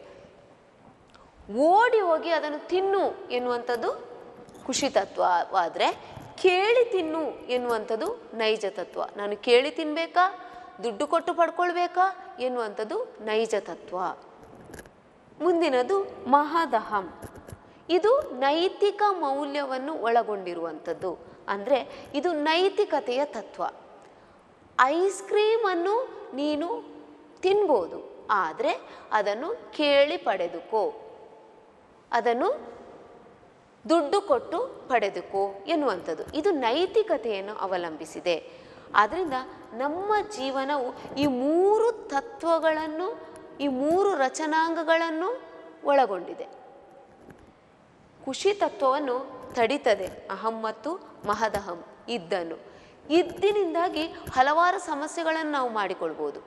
ಓಡಿ ಹೋಗಿ ಅದನ್ನು ತಿನ್ನು ಎನ್ನುವಂಥದ್ದು ಖುಷಿ ತತ್ವವಾದರೆ ಕೇಳಿ ತಿನ್ನು ಎನ್ನುವಂಥದ್ದು ನೈಜ ತತ್ವ ನಾನು ಕೇಳಿ ತಿನ್ಬೇಕಾ ದುಡ್ಡು ಕೊಟ್ಟು ಪಡ್ಕೊಳ್ಬೇಕಾ ಎನ್ನುವಂಥದ್ದು ನೈಜ ತತ್ವ ಮುಂದಿನದು ಮಹದಹಂ ಇದು ನೈತಿಕ ಮೌಲ್ಯವನ್ನು ಒಳಗೊಂಡಿರುವಂಥದ್ದು ಅಂದರೆ ಇದು ನೈತಿಕತೆಯ ತತ್ವ ಐಸ್ ಕ್ರೀಮನ್ನು ನೀನು ತಿನ್ಬೋದು ಆದರೆ ಅದನ್ನು ಕೇಳಿ ಪಡೆದುಕೋ ಅದನ್ನು ದುಡ್ಡು ಕೊಟ್ಟು ಪಡೆದುಕೋ ಎನ್ನುವಂಥದ್ದು ಇದು ನೈತಿಕತೆಯನ್ನು ಅವಲಂಬಿಸಿದೆ ಆದ್ದರಿಂದ ನಮ್ಮ ಜೀವನವು ಈ ಮೂರು ತತ್ವಗಳನ್ನು ಈ ಮೂರು ರಚನಾಂಗಗಳನ್ನು ಒಳಗೊಂಡಿದೆ ಖುಷಿ ತತ್ವವನ್ನು ತಡಿತದೆ ಅಹಂ ಮತ್ತು ಮಹದಹಂ ಇದ್ದನ್ನು ಇದ್ದಿನಿಂದಾಗಿ ಹಲವಾರು ಸಮಸ್ಯೆಗಳನ್ನು ನಾವು ಮಾಡಿಕೊಳ್ಬೋದು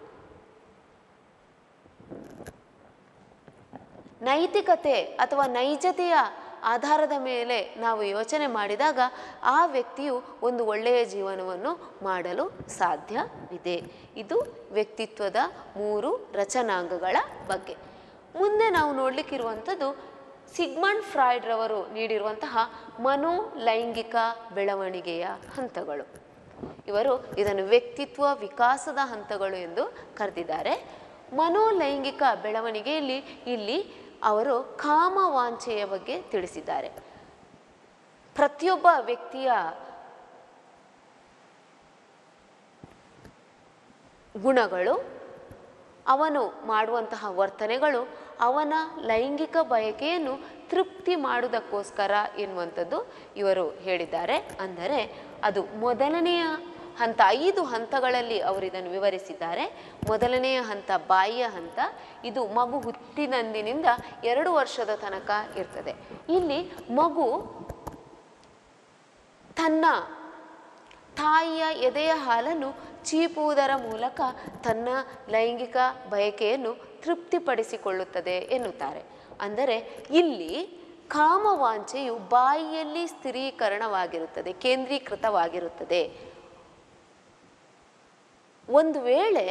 ನೈತಿಕತೆ ಅಥವಾ ನೈಜತೆಯ ಆಧಾರದ ಮೇಲೆ ನಾವು ಯೋಚನೆ ಮಾಡಿದಾಗ ಆ ವ್ಯಕ್ತಿಯು ಒಂದು ಒಳ್ಳೆಯ ಜೀವನವನ್ನು ಮಾಡಲು ಸಾಧ್ಯವಿದೆ ಇದು ವ್ಯಕ್ತಿತ್ವದ ಮೂರು ರಚನಾಂಗಗಳ ಬಗ್ಗೆ ಮುಂದೆ ನಾವು ನೋಡಲಿಕ್ಕಿರುವಂಥದ್ದು ಸಿಗ್ಮಂಡ್ ಫ್ರಾಯ್ಡ್ ರವರು ನೀಡಿರುವಂತಹ ಮನೋ ಲೈಂಗಿಕ ಬೆಳವಣಿಗೆಯ ಹಂತಗಳು ಇವರು ಇದನ್ನು ವ್ಯಕ್ತಿತ್ವ ವಿಕಾಸದ ಹಂತಗಳು ಎಂದು ಕರೆದಿದ್ದಾರೆ ಮನೋಲೈಂಗಿಕ ಬೆಳವಣಿಗೆಯಲ್ಲಿ ಇಲ್ಲಿ ಅವರು ಕಾಮವಾಂಛೆಯ ಬಗ್ಗೆ ತಿಳಿಸಿದ್ದಾರೆ ಪ್ರತಿಯೊಬ್ಬ ವ್ಯಕ್ತಿಯ ಗುಣಗಳು ಅವನು ಮಾಡುವಂತಹ ವರ್ತನೆಗಳು ಅವನ ಲೈಂಗಿಕ ಬಯಕೆಯನ್ನು ತೃಪ್ತಿ ಮಾಡುವುದಕ್ಕೋಸ್ಕರ ಎನ್ನುವಂಥದ್ದು ಇವರು ಹೇಳಿದ್ದಾರೆ ಅಂದರೆ ಅದು ಮೊದಲನೆಯ ಹಂತ ಐದು ಹಂತಗಳಲ್ಲಿ ಅವರು ಇದನ್ನು ವಿವರಿಸಿದ್ದಾರೆ ಮೊದಲನೆಯ ಹಂತ ಬಾಯಿಯ ಹಂತ ಇದು ಮಗು ಹುಟ್ಟಿದಂದಿನಿಂದ ಎರಡು ವರ್ಷದ ತನಕ ಇರ್ತದೆ ಇಲ್ಲಿ ಮಗು ತನ್ನ ತಾಯಿಯ ಎದೆಯ ಹಾಲನ್ನು ಚೀಪುವುದರ ಮೂಲಕ ತನ್ನ ಲೈಂಗಿಕ ಬಯಕೆಯನ್ನು ತೃಪ್ತಿಪಡಿಸಿಕೊಳ್ಳುತ್ತದೆ ಎನ್ನುತ್ತಾರೆ ಅಂದರೆ ಇಲ್ಲಿ ಕಾಮವಾಂಛೆಯು ಬಾಯಿಯಲ್ಲಿ ಸ್ಥಿರೀಕರಣವಾಗಿರುತ್ತದೆ ಕೇಂದ್ರೀಕೃತವಾಗಿರುತ್ತದೆ ಒಂದು ವೇಳೆ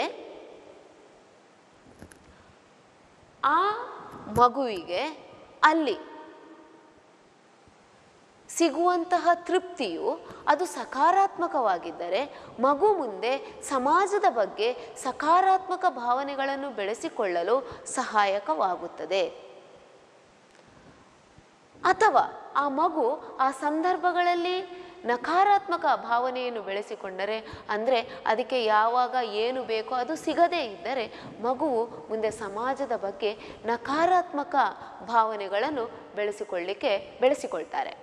ಆ ಮಗುವಿಗೆ ಅಲ್ಲಿ ಸಿಗುವಂತಹ ತೃಪ್ತಿಯು ಅದು ಸಕಾರಾತ್ಮಕವಾಗಿದ್ದರೆ ಮಗು ಮುಂದೆ ಸಮಾಜದ ಬಗ್ಗೆ ಸಕಾರಾತ್ಮಕ ಭಾವನೆಗಳನ್ನು ಬೆಳೆಸಿಕೊಳ್ಳಲು ಸಹಾಯಕವಾಗುತ್ತದೆ ಅಥವಾ ಆ ಮಗು ಆ ಸಂದರ್ಭಗಳಲ್ಲಿ ನಕಾರಾತ್ಮಕ ಭಾವನೆಯನ್ನು ಬೆಳೆಸಿಕೊಂಡರೆ ಅಂದರೆ ಅದಕ್ಕೆ ಯಾವಾಗ ಏನು ಬೇಕೋ ಅದು ಸಿಗದೇ ಇದ್ದರೆ ಮಗುವು ಮುಂದೆ ಸಮಾಜದ ಬಗ್ಗೆ ನಕಾರಾತ್ಮಕ ಭಾವನೆಗಳನ್ನು ಬೆಳೆಸಿಕೊಳ್ಳಿಕ್ಕೆ ಬೆಳೆಸಿಕೊಳ್ತಾರೆ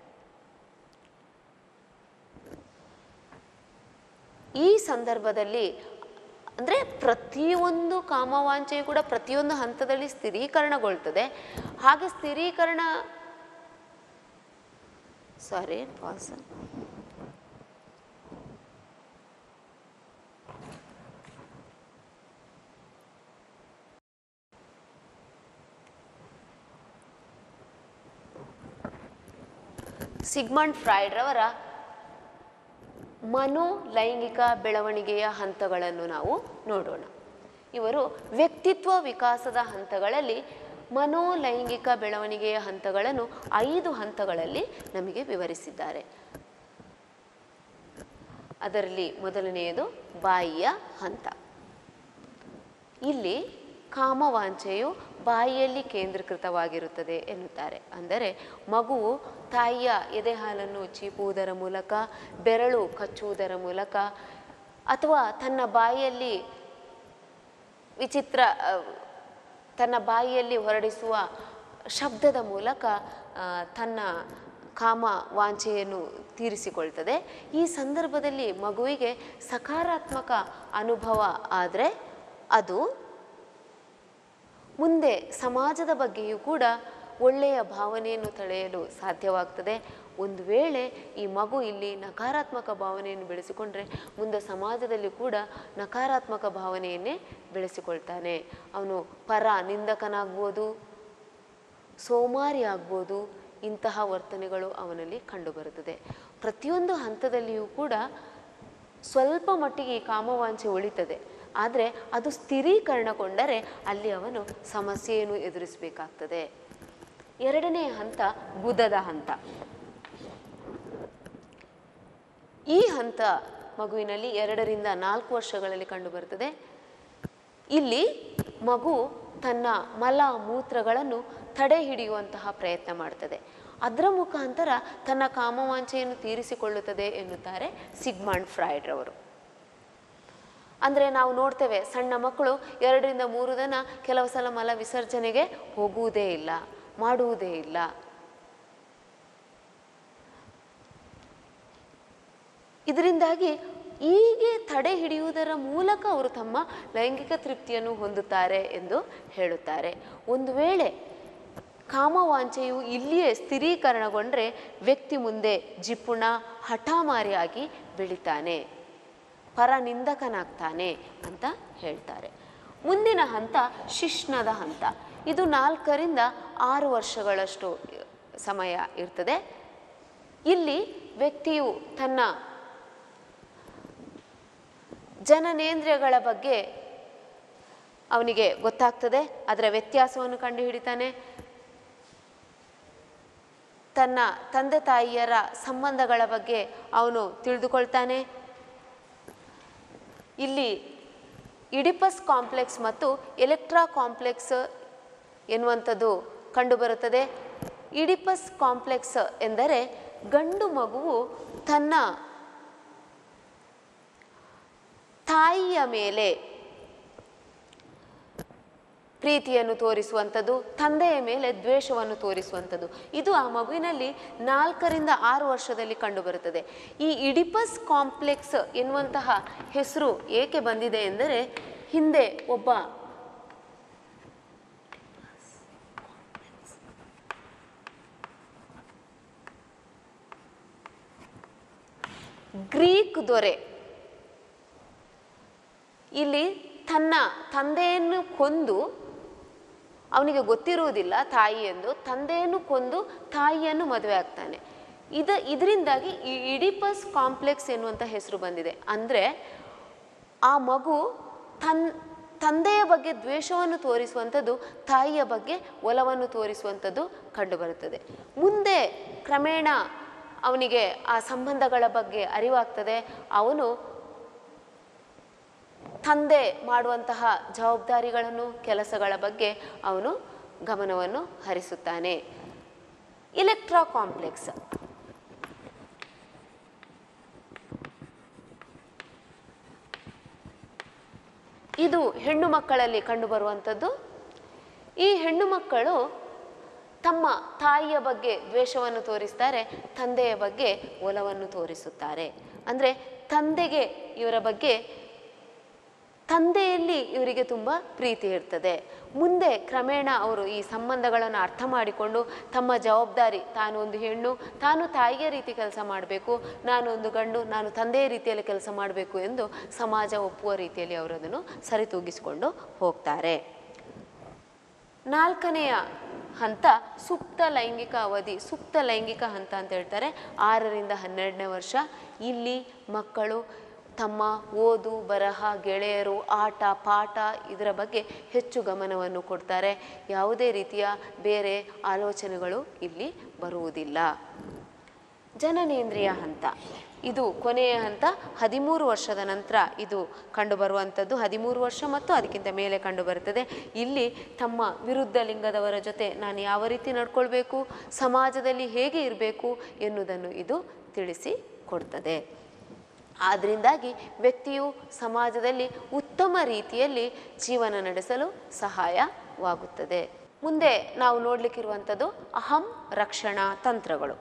ಈ ಸಂದರ್ಭದಲ್ಲಿ ಅಂದರೆ ಪ್ರತಿಯೊಂದು ಕಾಮವಾಂಛೆಯು ಕೂಡ ಪ್ರತಿಯೊಂದು ಹಂತದಲ್ಲಿ ಸ್ಥಿರೀಕರಣಗೊಳ್ತದೆ ಹಾಗೆ ಸ್ಥಿರೀಕರಣ ಸಾರಿ ಪಾಸ್ ಸಿಗ್ಮಂಡ್ ಫ್ರಾಯ್ಡ್ ರವರ ಮನೋ ಲೈಂಗಿಕ ಬೆಳವಣಿಗೆಯ ಹಂತಗಳನ್ನು ನಾವು ನೋಡೋಣ ಇವರು ವ್ಯಕ್ತಿತ್ವ ವಿಕಾಸದ ಹಂತಗಳಲ್ಲಿ ಮನೋ ಲೈಂಗಿಕ ಬೆಳವಣಿಗೆಯ ಹಂತಗಳನ್ನು ಐದು ಹಂತಗಳಲ್ಲಿ ನಮಗೆ ವಿವರಿಸಿದ್ದಾರೆ ಅದರಲ್ಲಿ ಮೊದಲನೆಯದು ಬಾಯಿಯ ಹಂತ ಇಲ್ಲಿ ಕಾಮವಾಂಛೆಯು ಬಾಯಿಯಲ್ಲಿ ಕೇಂದ್ರೀಕೃತವಾಗಿರುತ್ತದೆ ಎನ್ನುತ್ತಾರೆ ಅಂದರೆ ಮಗುವು ತಾಯಿಯ ಎದೆ ಹಾಲನ್ನು ಚೀಪುವುದರ ಮೂಲಕ ಬೆರಳು ಕಚ್ಚುವುದರ ಮೂಲಕ ಅಥವಾ ತನ್ನ ಬಾಯಿಯಲ್ಲಿ ವಿಚಿತ್ರ ಆ, ತನ್ನ ಬಾಯಿಯಲ್ಲಿ ಹೊರಡಿಸುವ ಶಬ್ದದ ಮೂಲಕ ಆ, ತನ್ನ ಕಾಮ ವಾಂಛೆಯನ್ನು ತೀರಿಸಿಕೊಳ್ತದೆ ಈ ಸಂದರ್ಭದಲ್ಲಿ ಮಗುವಿಗೆ ಸಕಾರಾತ್ಮಕ ಅನುಭವ ಆದರೆ ಅದು ಮುಂದೆ ಸಮಾಜದ ಬಗ್ಗೆಯೂ ಕೂಡ ಒಳ್ಳೆಯ ಭಾವನೆಯನ್ನು ತಳೆಯಲು ಸಾಧ್ಯವಾಗ್ತದೆ ಒಂದು ವೇಳೆ ಈ ಮಗು ಇಲ್ಲಿ ನಕಾರಾತ್ಮಕ ಭಾವನೆಯನ್ನು ಬೆಳೆಸಿಕೊಂಡ್ರೆ ಮುಂದೆ ಸಮಾಜದಲ್ಲಿ ಕೂಡ ನಕಾರಾತ್ಮಕ ಭಾವನೆಯನ್ನೇ ಬೆಳೆಸಿಕೊಳ್ತಾನೆ ಅವನು ಪರ ನಿಂದಕನಾಗ್ಬೋದು ಸೋಮಾರಿ ಆಗ್ಬೋದು ಇಂತಹ ವರ್ತನೆಗಳು ಅವನಲ್ಲಿ ಕಂಡುಬರುತ್ತದೆ ಪ್ರತಿಯೊಂದು ಹಂತದಲ್ಲಿಯೂ ಕೂಡ ಸ್ವಲ್ಪ ಮಟ್ಟಿಗೆ ಈ ಕಾಮವಾಂಛೆ ಉಳಿತದೆ ಆದರೆ ಅದು ಸ್ಥಿರೀಕರಣಗೊಂಡರೆ ಅಲ್ಲಿ ಅವನು ಸಮಸ್ಯೆಯನ್ನು ಎದುರಿಸಬೇಕಾಗ್ತದೆ ಎರಡನೇ ಹಂತ ಗುದದ ಹಂತ ಈ ಹಂತ ಮಗುವಿನಲ್ಲಿ ಎರಡರಿಂದ ನಾಲ್ಕು ವರ್ಷಗಳಲ್ಲಿ ಕಂಡುಬರುತ್ತದೆ ಇಲ್ಲಿ ಮಗು ತನ್ನ ಮಲ ಮೂತ್ರಗಳನ್ನು ತಡೆ ಹಿಡಿಯುವಂತಹ ಪ್ರಯತ್ನ ಮಾಡ್ತದೆ ಅದರ ಮುಖಾಂತರ ತನ್ನ ಕಾಮವಾಂಛೆಯನ್ನು ತೀರಿಸಿಕೊಳ್ಳುತ್ತದೆ ಎನ್ನುತ್ತಾರೆ ಸಿಗ್ಮಾಂಡ್ ಫ್ರಾಯ್ಡ್ ರವರು ಅಂದರೆ ನಾವು ನೋಡ್ತೇವೆ ಸಣ್ಣ ಮಕ್ಕಳು ಎರಡರಿಂದ ಮೂರು ದಿನ ಕೆಲವು ಸಲ ಮಲ ವಿಸರ್ಜನೆಗೆ ಹೋಗುವುದೇ ಇಲ್ಲ ಮಾಡುವುದೇ ಇಲ್ಲ ಇದರಿಂದಾಗಿ ಹೀಗೆ ತಡೆ ಹಿಡಿಯುವುದರ ಮೂಲಕ ಅವರು ತಮ್ಮ ಲೈಂಗಿಕ ತೃಪ್ತಿಯನ್ನು ಹೊಂದುತ್ತಾರೆ ಎಂದು ಹೇಳುತ್ತಾರೆ ಒಂದು ವೇಳೆ ಕಾಮವಾಂಛೆಯು ಇಲ್ಲಿಯೇ ಸ್ಥಿರೀಕರಣಗೊಂಡ್ರೆ ವ್ಯಕ್ತಿ ಮುಂದೆ ಜಿಪುಣ ಹಠಮಾರಿಯಾಗಿ ಬೆಳಿತಾನೆ ಪರನಿಂದಕನಾಗ್ತಾನೆ ಅಂತ ಹೇಳ್ತಾರೆ ಮುಂದಿನ ಹಂತ ಶಿಶ್ನದ ಹಂತ ಇದು ನಾಲ್ಕರಿಂದ ಆರು ವರ್ಷಗಳಷ್ಟು ಸಮಯ ಇರ್ತದೆ ಇಲ್ಲಿ ವ್ಯಕ್ತಿಯು ತನ್ನ ಜನನೇಂದ್ರಿಯಗಳ ಬಗ್ಗೆ ಅವನಿಗೆ ಗೊತ್ತಾಗ್ತದೆ ಅದರ ವ್ಯತ್ಯಾಸವನ್ನು ಕಂಡುಹಿಡಿತಾನೆ ತನ್ನ ತಂದೆ ತಾಯಿಯರ ಸಂಬಂಧಗಳ ಬಗ್ಗೆ ಅವನು ತಿಳಿದುಕೊಳ್ತಾನೆ ಇಲ್ಲಿ ಇಡಿಪಸ್ ಕಾಂಪ್ಲೆಕ್ಸ್ ಮತ್ತು ಎಲೆಕ್ಟ್ರಾ ಕಾಂಪ್ಲೆಕ್ಸ್ ಎನ್ನುವಂಥದ್ದು ಕಂಡುಬರುತ್ತದೆ ಇಡಿಪಸ್ ಕಾಂಪ್ಲೆಕ್ಸ್ ಎಂದರೆ ಗಂಡು ಮಗುವು ತನ್ನ ತಾಯಿಯ ಮೇಲೆ ಪ್ರೀತಿಯನ್ನು ತೋರಿಸುವಂಥದ್ದು ತಂದೆಯ ಮೇಲೆ ದ್ವೇಷವನ್ನು ತೋರಿಸುವಂಥದ್ದು ಇದು ಆ ಮಗುವಿನಲ್ಲಿ ನಾಲ್ಕರಿಂದ ಆರು ವರ್ಷದಲ್ಲಿ ಕಂಡುಬರುತ್ತದೆ ಈ ಇಡಿಪಸ್ ಕಾಂಪ್ಲೆಕ್ಸ್ ಎನ್ನುವಂತಹ ಹೆಸರು ಏಕೆ ಬಂದಿದೆ ಎಂದರೆ ಹಿಂದೆ ಒಬ್ಬ ಗ್ರೀಕ್ ದೊರೆ ಇಲ್ಲಿ ತನ್ನ ತಂದೆಯನ್ನು ಕೊಂದು ಅವನಿಗೆ ಗೊತ್ತಿರುವುದಿಲ್ಲ ತಾಯಿ ಎಂದು ತಂದೆಯನ್ನು ಕೊಂದು ತಾಯಿಯನ್ನು ಮದುವೆ ಆಗ್ತಾನೆ ಇದು ಇದರಿಂದಾಗಿ ಈ ಇಡಿಪಸ್ ಕಾಂಪ್ಲೆಕ್ಸ್ ಎನ್ನುವಂಥ ಹೆಸರು ಬಂದಿದೆ ಅಂದರೆ ಆ ಮಗು ತನ್ ತಂದೆಯ ಬಗ್ಗೆ ದ್ವೇಷವನ್ನು ತೋರಿಸುವಂಥದ್ದು ತಾಯಿಯ ಬಗ್ಗೆ ಒಲವನ್ನು ತೋರಿಸುವಂಥದ್ದು ಕಂಡುಬರುತ್ತದೆ ಮುಂದೆ ಕ್ರಮೇಣ ಅವನಿಗೆ ಆ ಸಂಬಂಧಗಳ ಬಗ್ಗೆ ಅರಿವಾಗ್ತದೆ ಅವನು ತಂದೆ ಮಾಡುವಂತಹ ಜವಾಬ್ದಾರಿಗಳನ್ನು ಕೆಲಸಗಳ ಬಗ್ಗೆ ಅವನು ಗಮನವನ್ನು ಹರಿಸುತ್ತಾನೆ ಇಲೆಕ್ಟ್ರಾ ಕಾಂಪ್ಲೆಕ್ಸ್ ಇದು ಹೆಣ್ಣು ಮಕ್ಕಳಲ್ಲಿ ಕಂಡುಬರುವಂಥದ್ದು ಈ ಹೆಣ್ಣು ಮಕ್ಕಳು ತಮ್ಮ ತಾಯಿಯ ಬಗ್ಗೆ ದ್ವೇಷವನ್ನು ತೋರಿಸ್ತಾರೆ ತಂದೆಯ ಬಗ್ಗೆ ಒಲವನ್ನು ತೋರಿಸುತ್ತಾರೆ ಅಂದರೆ ತಂದೆಗೆ ಇವರ ಬಗ್ಗೆ ತಂದೆಯಲ್ಲಿ ಇವರಿಗೆ ತುಂಬ ಪ್ರೀತಿ ಇರ್ತದೆ ಮುಂದೆ ಕ್ರಮೇಣ ಅವರು ಈ ಸಂಬಂಧಗಳನ್ನು ಅರ್ಥ ಮಾಡಿಕೊಂಡು ತಮ್ಮ ಜವಾಬ್ದಾರಿ ತಾನು ಒಂದು ಹೆಣ್ಣು ತಾನು ತಾಯಿಯ ರೀತಿ ಕೆಲಸ ಮಾಡಬೇಕು ನಾನು ಒಂದು ಗಂಡು ನಾನು ತಂದೆಯ ರೀತಿಯಲ್ಲಿ ಕೆಲಸ ಮಾಡಬೇಕು ಎಂದು ಸಮಾಜ ಒಪ್ಪುವ ರೀತಿಯಲ್ಲಿ ಅವರು ಅದನ್ನು ಸರಿತೂಗಿಸಿಕೊಂಡು ಹೋಗ್ತಾರೆ ನಾಲ್ಕನೆಯ ಹಂತ ಸುಪ್ತ ಲೈಂಗಿಕ ಅವಧಿ ಸುಪ್ತ ಲೈಂಗಿಕ ಹಂತ ಅಂತ ಹೇಳ್ತಾರೆ ಆರರಿಂದ ಹನ್ನೆರಡನೇ ವರ್ಷ ಇಲ್ಲಿ ಮಕ್ಕಳು ತಮ್ಮ ಓದು ಬರಹ ಗೆಳೆಯರು ಆಟ ಪಾಠ ಇದರ ಬಗ್ಗೆ ಹೆಚ್ಚು ಗಮನವನ್ನು ಕೊಡ್ತಾರೆ ಯಾವುದೇ ರೀತಿಯ ಬೇರೆ ಆಲೋಚನೆಗಳು ಇಲ್ಲಿ ಬರುವುದಿಲ್ಲ ಜನನೇಂದ್ರಿಯ ಹಂತ ಇದು ಕೊನೆಯ ಹಂತ ಹದಿಮೂರು ವರ್ಷದ ನಂತರ ಇದು ಕಂಡುಬರುವಂಥದ್ದು ಹದಿಮೂರು ವರ್ಷ ಮತ್ತು ಅದಕ್ಕಿಂತ ಮೇಲೆ ಕಂಡುಬರುತ್ತದೆ ಇಲ್ಲಿ ತಮ್ಮ ವಿರುದ್ಧ ಲಿಂಗದವರ ಜೊತೆ ನಾನು ಯಾವ ರೀತಿ ನಡ್ಕೊಳ್ಬೇಕು ಸಮಾಜದಲ್ಲಿ ಹೇಗೆ ಇರಬೇಕು ಎನ್ನುವುದನ್ನು ಇದು ತಿಳಿಸಿ ಕೊಡ್ತದೆ ಆದ್ದರಿಂದಾಗಿ ವ್ಯಕ್ತಿಯು ಸಮಾಜದಲ್ಲಿ ಉತ್ತಮ ರೀತಿಯಲ್ಲಿ ಜೀವನ ನಡೆಸಲು ಸಹಾಯವಾಗುತ್ತದೆ ಮುಂದೆ ನಾವು ನೋಡಲಿಕ್ಕಿರುವಂಥದ್ದು ಅಹಂ ರಕ್ಷಣಾ ತಂತ್ರಗಳು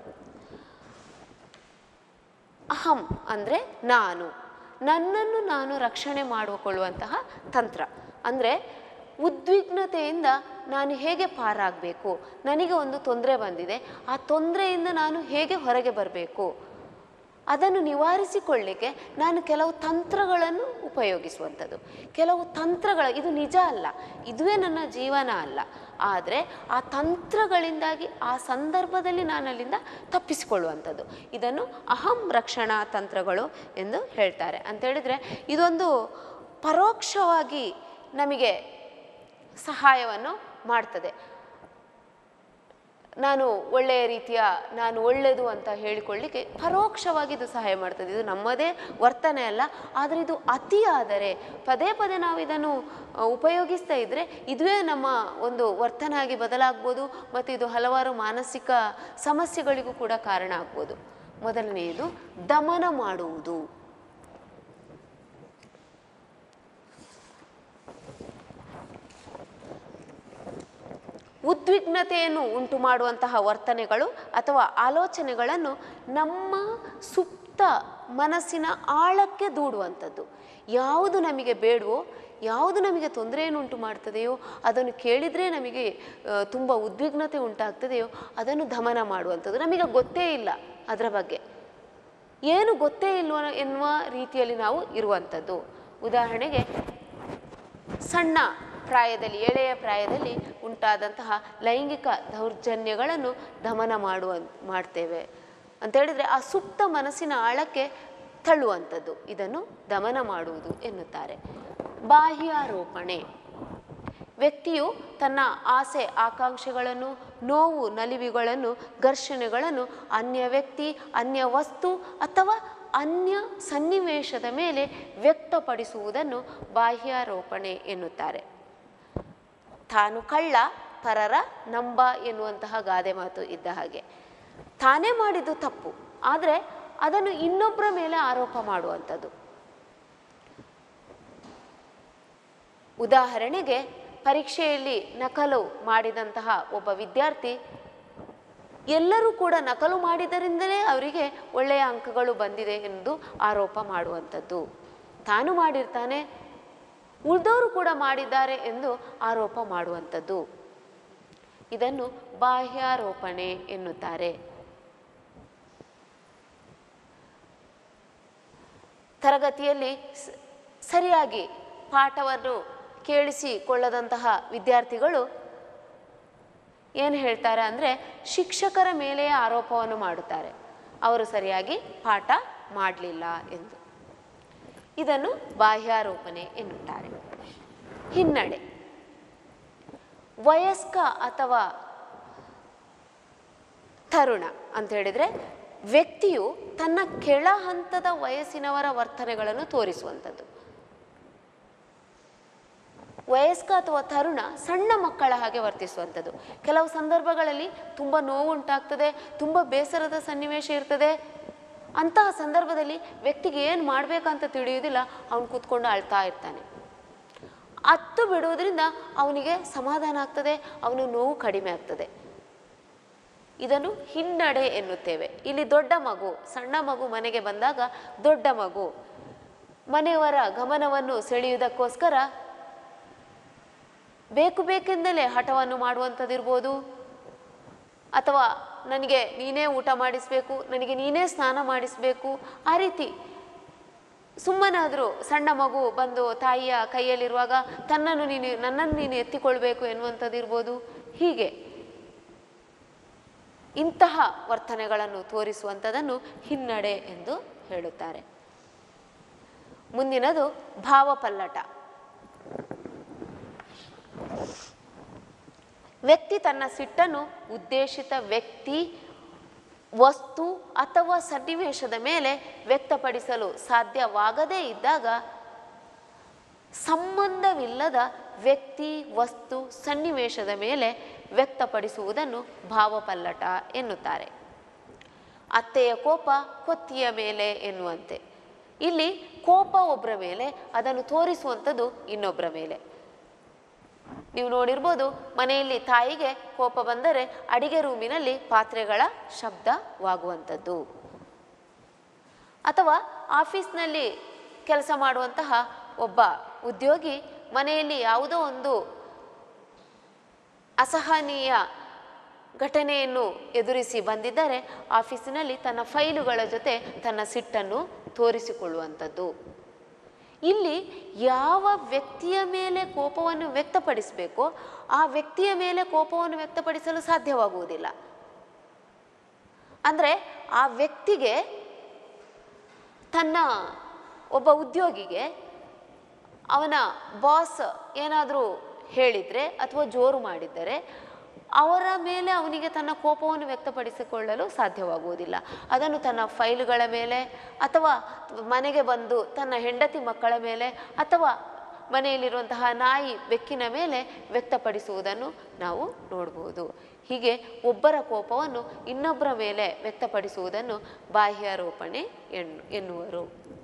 ಅಹಂ ಅಂದರೆ ನಾನು ನನ್ನನ್ನು ನಾನು ರಕ್ಷಣೆ ಮಾಡಿಕೊಳ್ಳುವಂತಹ ತಂತ್ರ ಅಂದರೆ ಉದ್ವಿಗ್ನತೆಯಿಂದ ನಾನು ಹೇಗೆ ಪಾರಾಗಬೇಕು ನನಗೆ ಒಂದು ತೊಂದರೆ ಬಂದಿದೆ ಆ ತೊಂದರೆಯಿಂದ ನಾನು ಹೇಗೆ ಹೊರಗೆ ಬರಬೇಕು ಅದನ್ನು ನಿವಾರಿಸಿಕೊಳ್ಳಿಕ್ಕೆ ನಾನು ಕೆಲವು ತಂತ್ರಗಳನ್ನು ಉಪಯೋಗಿಸುವಂಥದ್ದು ಕೆಲವು ತಂತ್ರಗಳ ಇದು ನಿಜ ಅಲ್ಲ ಇದುವೇ ನನ್ನ ಜೀವನ ಅಲ್ಲ ಆದರೆ ಆ ತಂತ್ರಗಳಿಂದಾಗಿ ಆ ಸಂದರ್ಭದಲ್ಲಿ ನಾನು ಅಲ್ಲಿಂದ ತಪ್ಪಿಸಿಕೊಳ್ಳುವಂಥದ್ದು ಇದನ್ನು ಅಹಂ ರಕ್ಷಣಾ ತಂತ್ರಗಳು ಎಂದು ಹೇಳ್ತಾರೆ ಅಂತ ಹೇಳಿದರೆ ಇದೊಂದು ಪರೋಕ್ಷವಾಗಿ ನಮಗೆ ಸಹಾಯವನ್ನು ಮಾಡ್ತದೆ ನಾನು ಒಳ್ಳೆಯ ರೀತಿಯ ನಾನು ಒಳ್ಳೆಯದು ಅಂತ ಹೇಳಿಕೊಳ್ಳಿಕ್ಕೆ ಪರೋಕ್ಷವಾಗಿ ಇದು ಸಹಾಯ ಮಾಡ್ತದೆ ಇದು ನಮ್ಮದೇ ವರ್ತನೆ ಅಲ್ಲ ಆದರೆ ಇದು ಅತಿಯಾದರೆ ಪದೇ ಪದೇ ನಾವು ಇದನ್ನು ಅ, ಉಪಯೋಗಿಸ್ತಾ ಇದ್ದರೆ ಇದುವೇ ನಮ್ಮ ಒಂದು ವರ್ತನೆ ಆಗಿ ಬದಲಾಗ್ಬೋದು ಮತ್ತು ಇದು ಹಲವಾರು ಮಾನಸಿಕ ಸಮಸ್ಯೆಗಳಿಗೂ ಕೂಡ ಕಾರಣ ಆಗ್ಬೋದು ಮೊದಲನೆಯದು ದಮನ ಮಾಡುವುದು ಉದ್ವಿಗ್ನತೆಯನ್ನು ಉಂಟು ಮಾಡುವಂತಹ ವರ್ತನೆಗಳು ಅಥವಾ ಆಲೋಚನೆಗಳನ್ನು ನಮ್ಮ ಸುಪ್ತ ಮನಸ್ಸಿನ ಆಳಕ್ಕೆ ದೂಡುವಂಥದ್ದು ಯಾವುದು ನಮಗೆ ಬೇಡವೋ ಯಾವುದು ನಮಗೆ ತೊಂದರೆಯನ್ನು ಉಂಟು ಮಾಡ್ತದೆಯೋ ಅದನ್ನು ಕೇಳಿದರೆ ನಮಗೆ ಆ, ತುಂಬ ಉದ್ವಿಗ್ನತೆ ಉಂಟಾಗ್ತದೆಯೋ ಅದನ್ನು ದಮನ ಮಾಡುವಂಥದ್ದು ನಮಗೆ ಗೊತ್ತೇ ಇಲ್ಲ ಅದರ ಬಗ್ಗೆ ಏನು ಗೊತ್ತೇ ಇಲ್ವ ಎನ್ನುವ ರೀತಿಯಲ್ಲಿ ನಾವು ಇರುವಂಥದ್ದು ಉದಾಹರಣೆಗೆ ಸಣ್ಣ ಪ್ರಾಯದಲ್ಲಿ ಎಳೆಯ ಪ್ರಾಯದಲ್ಲಿ ಉಂಟಾದಂತಹ ಲೈಂಗಿಕ ದೌರ್ಜನ್ಯಗಳನ್ನು ದಮನ ಮಾಡುವ ಮಾಡ್ತೇವೆ ಅಂತ ಹೇಳಿದರೆ ಆ ಸುಪ್ತ ಮನಸ್ಸಿನ ಆಳಕ್ಕೆ ತಳ್ಳುವಂಥದ್ದು ಇದನ್ನು ದಮನ ಮಾಡುವುದು ಎನ್ನುತ್ತಾರೆ ಬಾಹ್ಯಾರೋಪಣೆ ವ್ಯಕ್ತಿಯು ತನ್ನ ಆಸೆ ಆಕಾಂಕ್ಷೆಗಳನ್ನು ನೋವು ನಲಿವುಗಳನ್ನು ಘರ್ಷಣೆಗಳನ್ನು ಅನ್ಯ ವ್ಯಕ್ತಿ ಅನ್ಯ ವಸ್ತು ಅಥವಾ ಅನ್ಯ ಸನ್ನಿವೇಶದ ಮೇಲೆ ವ್ಯಕ್ತಪಡಿಸುವುದನ್ನು ಬಾಹ್ಯಾರೋಪಣೆ ಎನ್ನುತ್ತಾರೆ ತಾನು ಕಳ್ಳ ಪರರ ನಂಬ ಎನ್ನುವಂತಹ ಗಾದೆ ಮಾತು ಇದ್ದ ಹಾಗೆ ತಾನೇ ಮಾಡಿದ್ದು ತಪ್ಪು ಆದರೆ ಅದನ್ನು ಇನ್ನೊಬ್ಬರ ಮೇಲೆ ಆರೋಪ ಮಾಡುವಂಥದ್ದು ಉದಾಹರಣೆಗೆ ಪರೀಕ್ಷೆಯಲ್ಲಿ ನಕಲು ಮಾಡಿದಂತಹ ಒಬ್ಬ ವಿದ್ಯಾರ್ಥಿ ಎಲ್ಲರೂ ಕೂಡ ನಕಲು ಮಾಡಿದರಿಂದಲೇ ಅವರಿಗೆ ಒಳ್ಳೆಯ ಅಂಕಗಳು ಬಂದಿದೆ ಎಂದು ಆರೋಪ ಮಾಡುವಂಥದ್ದು ತಾನು ಮಾಡಿರ್ತಾನೆ ಉಳಿದವರು ಕೂಡ ಮಾಡಿದ್ದಾರೆ ಎಂದು ಆರೋಪ ಮಾಡುವಂಥದ್ದು ಇದನ್ನು ಬಾಹ್ಯಾರೋಪಣೆ ಎನ್ನುತ್ತಾರೆ ತರಗತಿಯಲ್ಲಿ ಸ- ಸರಿಯಾಗಿ ಪಾಠವನ್ನು ಕೇಳಿಸಿಕೊಳ್ಳದಂತಹ ವಿದ್ಯಾರ್ಥಿಗಳು ಏನು ಹೇಳ್ತಾರೆ ಅಂದರೆ ಶಿಕ್ಷಕರ ಮೇಲೆಯೇ ಆರೋಪವನ್ನು ಮಾಡುತ್ತಾರೆ ಅವರು ಸರಿಯಾಗಿ ಪಾಠ ಮಾಡಲಿಲ್ಲ ಎಂದು ಇದನ್ನು ಬಾಹ್ಯಾರೋಪಣೆ ಎನ್ನುತ್ತಾರೆ ಹಿನ್ನಡೆ ವಯಸ್ಕ ಅಥವಾ ತರುಣ ಅಂತ ಹೇಳಿದ್ರೆ ವ್ಯಕ್ತಿಯು ತನ್ನ ಕೆಳ ಹಂತದ ವಯಸ್ಸಿನವರ ವರ್ತನೆಗಳನ್ನು ತೋರಿಸುವಂಥದ್ದು ವಯಸ್ಕ ಅಥವಾ ತರುಣ ಸಣ್ಣ ಮಕ್ಕಳ ಹಾಗೆ ವರ್ತಿಸುವಂಥದ್ದು ಕೆಲವು ಸಂದರ್ಭಗಳಲ್ಲಿ ತುಂಬ ನೋವು ಉಂಟಾಗ್ತದೆ ತುಂಬ ಬೇಸರದ ಸನ್ನಿವೇಶ ಇರ್ತದೆ ಅಂತಹ ಸಂದರ್ಭದಲ್ಲಿ ವ್ಯಕ್ತಿಗೆ ಏನು ಮಾಡಬೇಕಂತ ತಿಳಿಯುವುದಿಲ್ಲ ಅವನು ಕೂತ್ಕೊಂಡು ಅಳ್ತಾ ಇರ್ತಾನೆ ಅತ್ತು ಬಿಡುವುದರಿಂದ ಅವನಿಗೆ ಸಮಾಧಾನ ಆಗ್ತದೆ ಅವನ ನೋವು ಕಡಿಮೆ ಆಗ್ತದೆ ಇದನ್ನು ಹಿನ್ನಡೆ ಎನ್ನುತ್ತೇವೆ ಇಲ್ಲಿ ದೊಡ್ಡ ಮಗು ಸಣ್ಣ ಮಗು ಮನೆಗೆ ಬಂದಾಗ ದೊಡ್ಡ ಮಗು ಮನೆಯವರ ಗಮನವನ್ನು ಸೆಳೆಯುವುದಕ್ಕೋಸ್ಕರ ಬೇಕು ಬೇಕೆಂದಲೇ ಹಠವನ್ನು ಮಾಡುವಂಥದ್ದಿರ್ಬೋದು ಅಥವಾ ನನಗೆ ನೀನೇ ಊಟ ಮಾಡಿಸಬೇಕು ನನಗೆ ನೀನೇ ಸ್ನಾನ ಮಾಡಿಸಬೇಕು ಆ ರೀತಿ ಸುಮ್ಮನಾದರೂ ಸಣ್ಣ ಮಗು ಬಂದು ತಾಯಿಯ ಕೈಯಲ್ಲಿರುವಾಗ ತನ್ನನ್ನು ನೀನು ನನ್ನನ್ನು ನೀನು ಎತ್ತಿಕೊಳ್ಬೇಕು ಎನ್ನುವಂಥದ್ದಿರ್ಬೋದು ಹೀಗೆ ಇಂತಹ ವರ್ತನೆಗಳನ್ನು ತೋರಿಸುವಂಥದ್ದನ್ನು ಹಿನ್ನಡೆ ಎಂದು ಹೇಳುತ್ತಾರೆ ಮುಂದಿನದು ಭಾವಪಲ್ಲಟ ವ್ಯಕ್ತಿ ತನ್ನ ಸಿಟ್ಟನ್ನು ಉದ್ದೇಶಿತ ವ್ಯಕ್ತಿ ವಸ್ತು ಅಥವಾ ಸನ್ನಿವೇಶದ ಮೇಲೆ ವ್ಯಕ್ತಪಡಿಸಲು ಸಾಧ್ಯವಾಗದೇ ಇದ್ದಾಗ ಸಂಬಂಧವಿಲ್ಲದ ವ್ಯಕ್ತಿ ವಸ್ತು ಸನ್ನಿವೇಶದ ಮೇಲೆ ವ್ಯಕ್ತಪಡಿಸುವುದನ್ನು ಭಾವಪಲ್ಲಟ ಎನ್ನುತ್ತಾರೆ ಅತ್ತೆಯ ಕೋಪ ಕೊತ್ತಿಯ ಮೇಲೆ ಎನ್ನುವಂತೆ ಇಲ್ಲಿ ಕೋಪ ಒಬ್ಬರ ಮೇಲೆ ಅದನ್ನು ತೋರಿಸುವಂಥದ್ದು ಇನ್ನೊಬ್ಬರ ಮೇಲೆ ನೀವು ನೋಡಿರ್ಬೋದು ಮನೆಯಲ್ಲಿ ತಾಯಿಗೆ ಕೋಪ ಬಂದರೆ ಅಡಿಗೆ ರೂಮಿನಲ್ಲಿ ಪಾತ್ರೆಗಳ ಶಬ್ದವಾಗುವಂಥದ್ದು ಅಥವಾ ಆಫೀಸ್ನಲ್ಲಿ ಕೆಲಸ ಮಾಡುವಂತಹ ಒಬ್ಬ ಉದ್ಯೋಗಿ ಮನೆಯಲ್ಲಿ ಯಾವುದೋ ಒಂದು ಅಸಹನೀಯ ಘಟನೆಯನ್ನು ಎದುರಿಸಿ ಬಂದಿದ್ದರೆ ಆಫೀಸಿನಲ್ಲಿ ತನ್ನ ಫೈಲುಗಳ ಜೊತೆ ತನ್ನ ಸಿಟ್ಟನ್ನು ತೋರಿಸಿಕೊಳ್ಳುವಂಥದ್ದು ಇಲ್ಲಿ ಯಾವ ವ್ಯಕ್ತಿಯ ಮೇಲೆ ಕೋಪವನ್ನು ವ್ಯಕ್ತಪಡಿಸಬೇಕೋ ಆ ವ್ಯಕ್ತಿಯ ಮೇಲೆ ಕೋಪವನ್ನು ವ್ಯಕ್ತಪಡಿಸಲು ಸಾಧ್ಯವಾಗುವುದಿಲ್ಲ ಅಂದರೆ ಆ ವ್ಯಕ್ತಿಗೆ ತನ್ನ ಒಬ್ಬ ಉದ್ಯೋಗಿಗೆ ಅವನ ಬಾಸ್ ಏನಾದರೂ ಹೇಳಿದರೆ ಅಥವಾ ಜೋರು ಮಾಡಿದ್ದರೆ ಅವರ ಮೇಲೆ ಅವನಿಗೆ ತನ್ನ ಕೋಪವನ್ನು ವ್ಯಕ್ತಪಡಿಸಿಕೊಳ್ಳಲು ಸಾಧ್ಯವಾಗುವುದಿಲ್ಲ ಅದನ್ನು ತನ್ನ ಫೈಲುಗಳ ಮೇಲೆ ಅಥವಾ ಮನೆಗೆ ಬಂದು ತನ್ನ ಹೆಂಡತಿ ಮಕ್ಕಳ ಮೇಲೆ ಅಥವಾ ಮನೆಯಲ್ಲಿರುವಂತಹ ನಾಯಿ ಬೆಕ್ಕಿನ ಮೇಲೆ ವ್ಯಕ್ತಪಡಿಸುವುದನ್ನು ನಾವು ನೋಡ್ಬೋದು ಹೀಗೆ ಒಬ್ಬರ ಕೋಪವನ್ನು ಇನ್ನೊಬ್ಬರ ಮೇಲೆ ವ್ಯಕ್ತಪಡಿಸುವುದನ್ನು ಬಾಹ್ಯಾರೋಪಣೆ ಎನ್ನು ಎನ್ನುವರು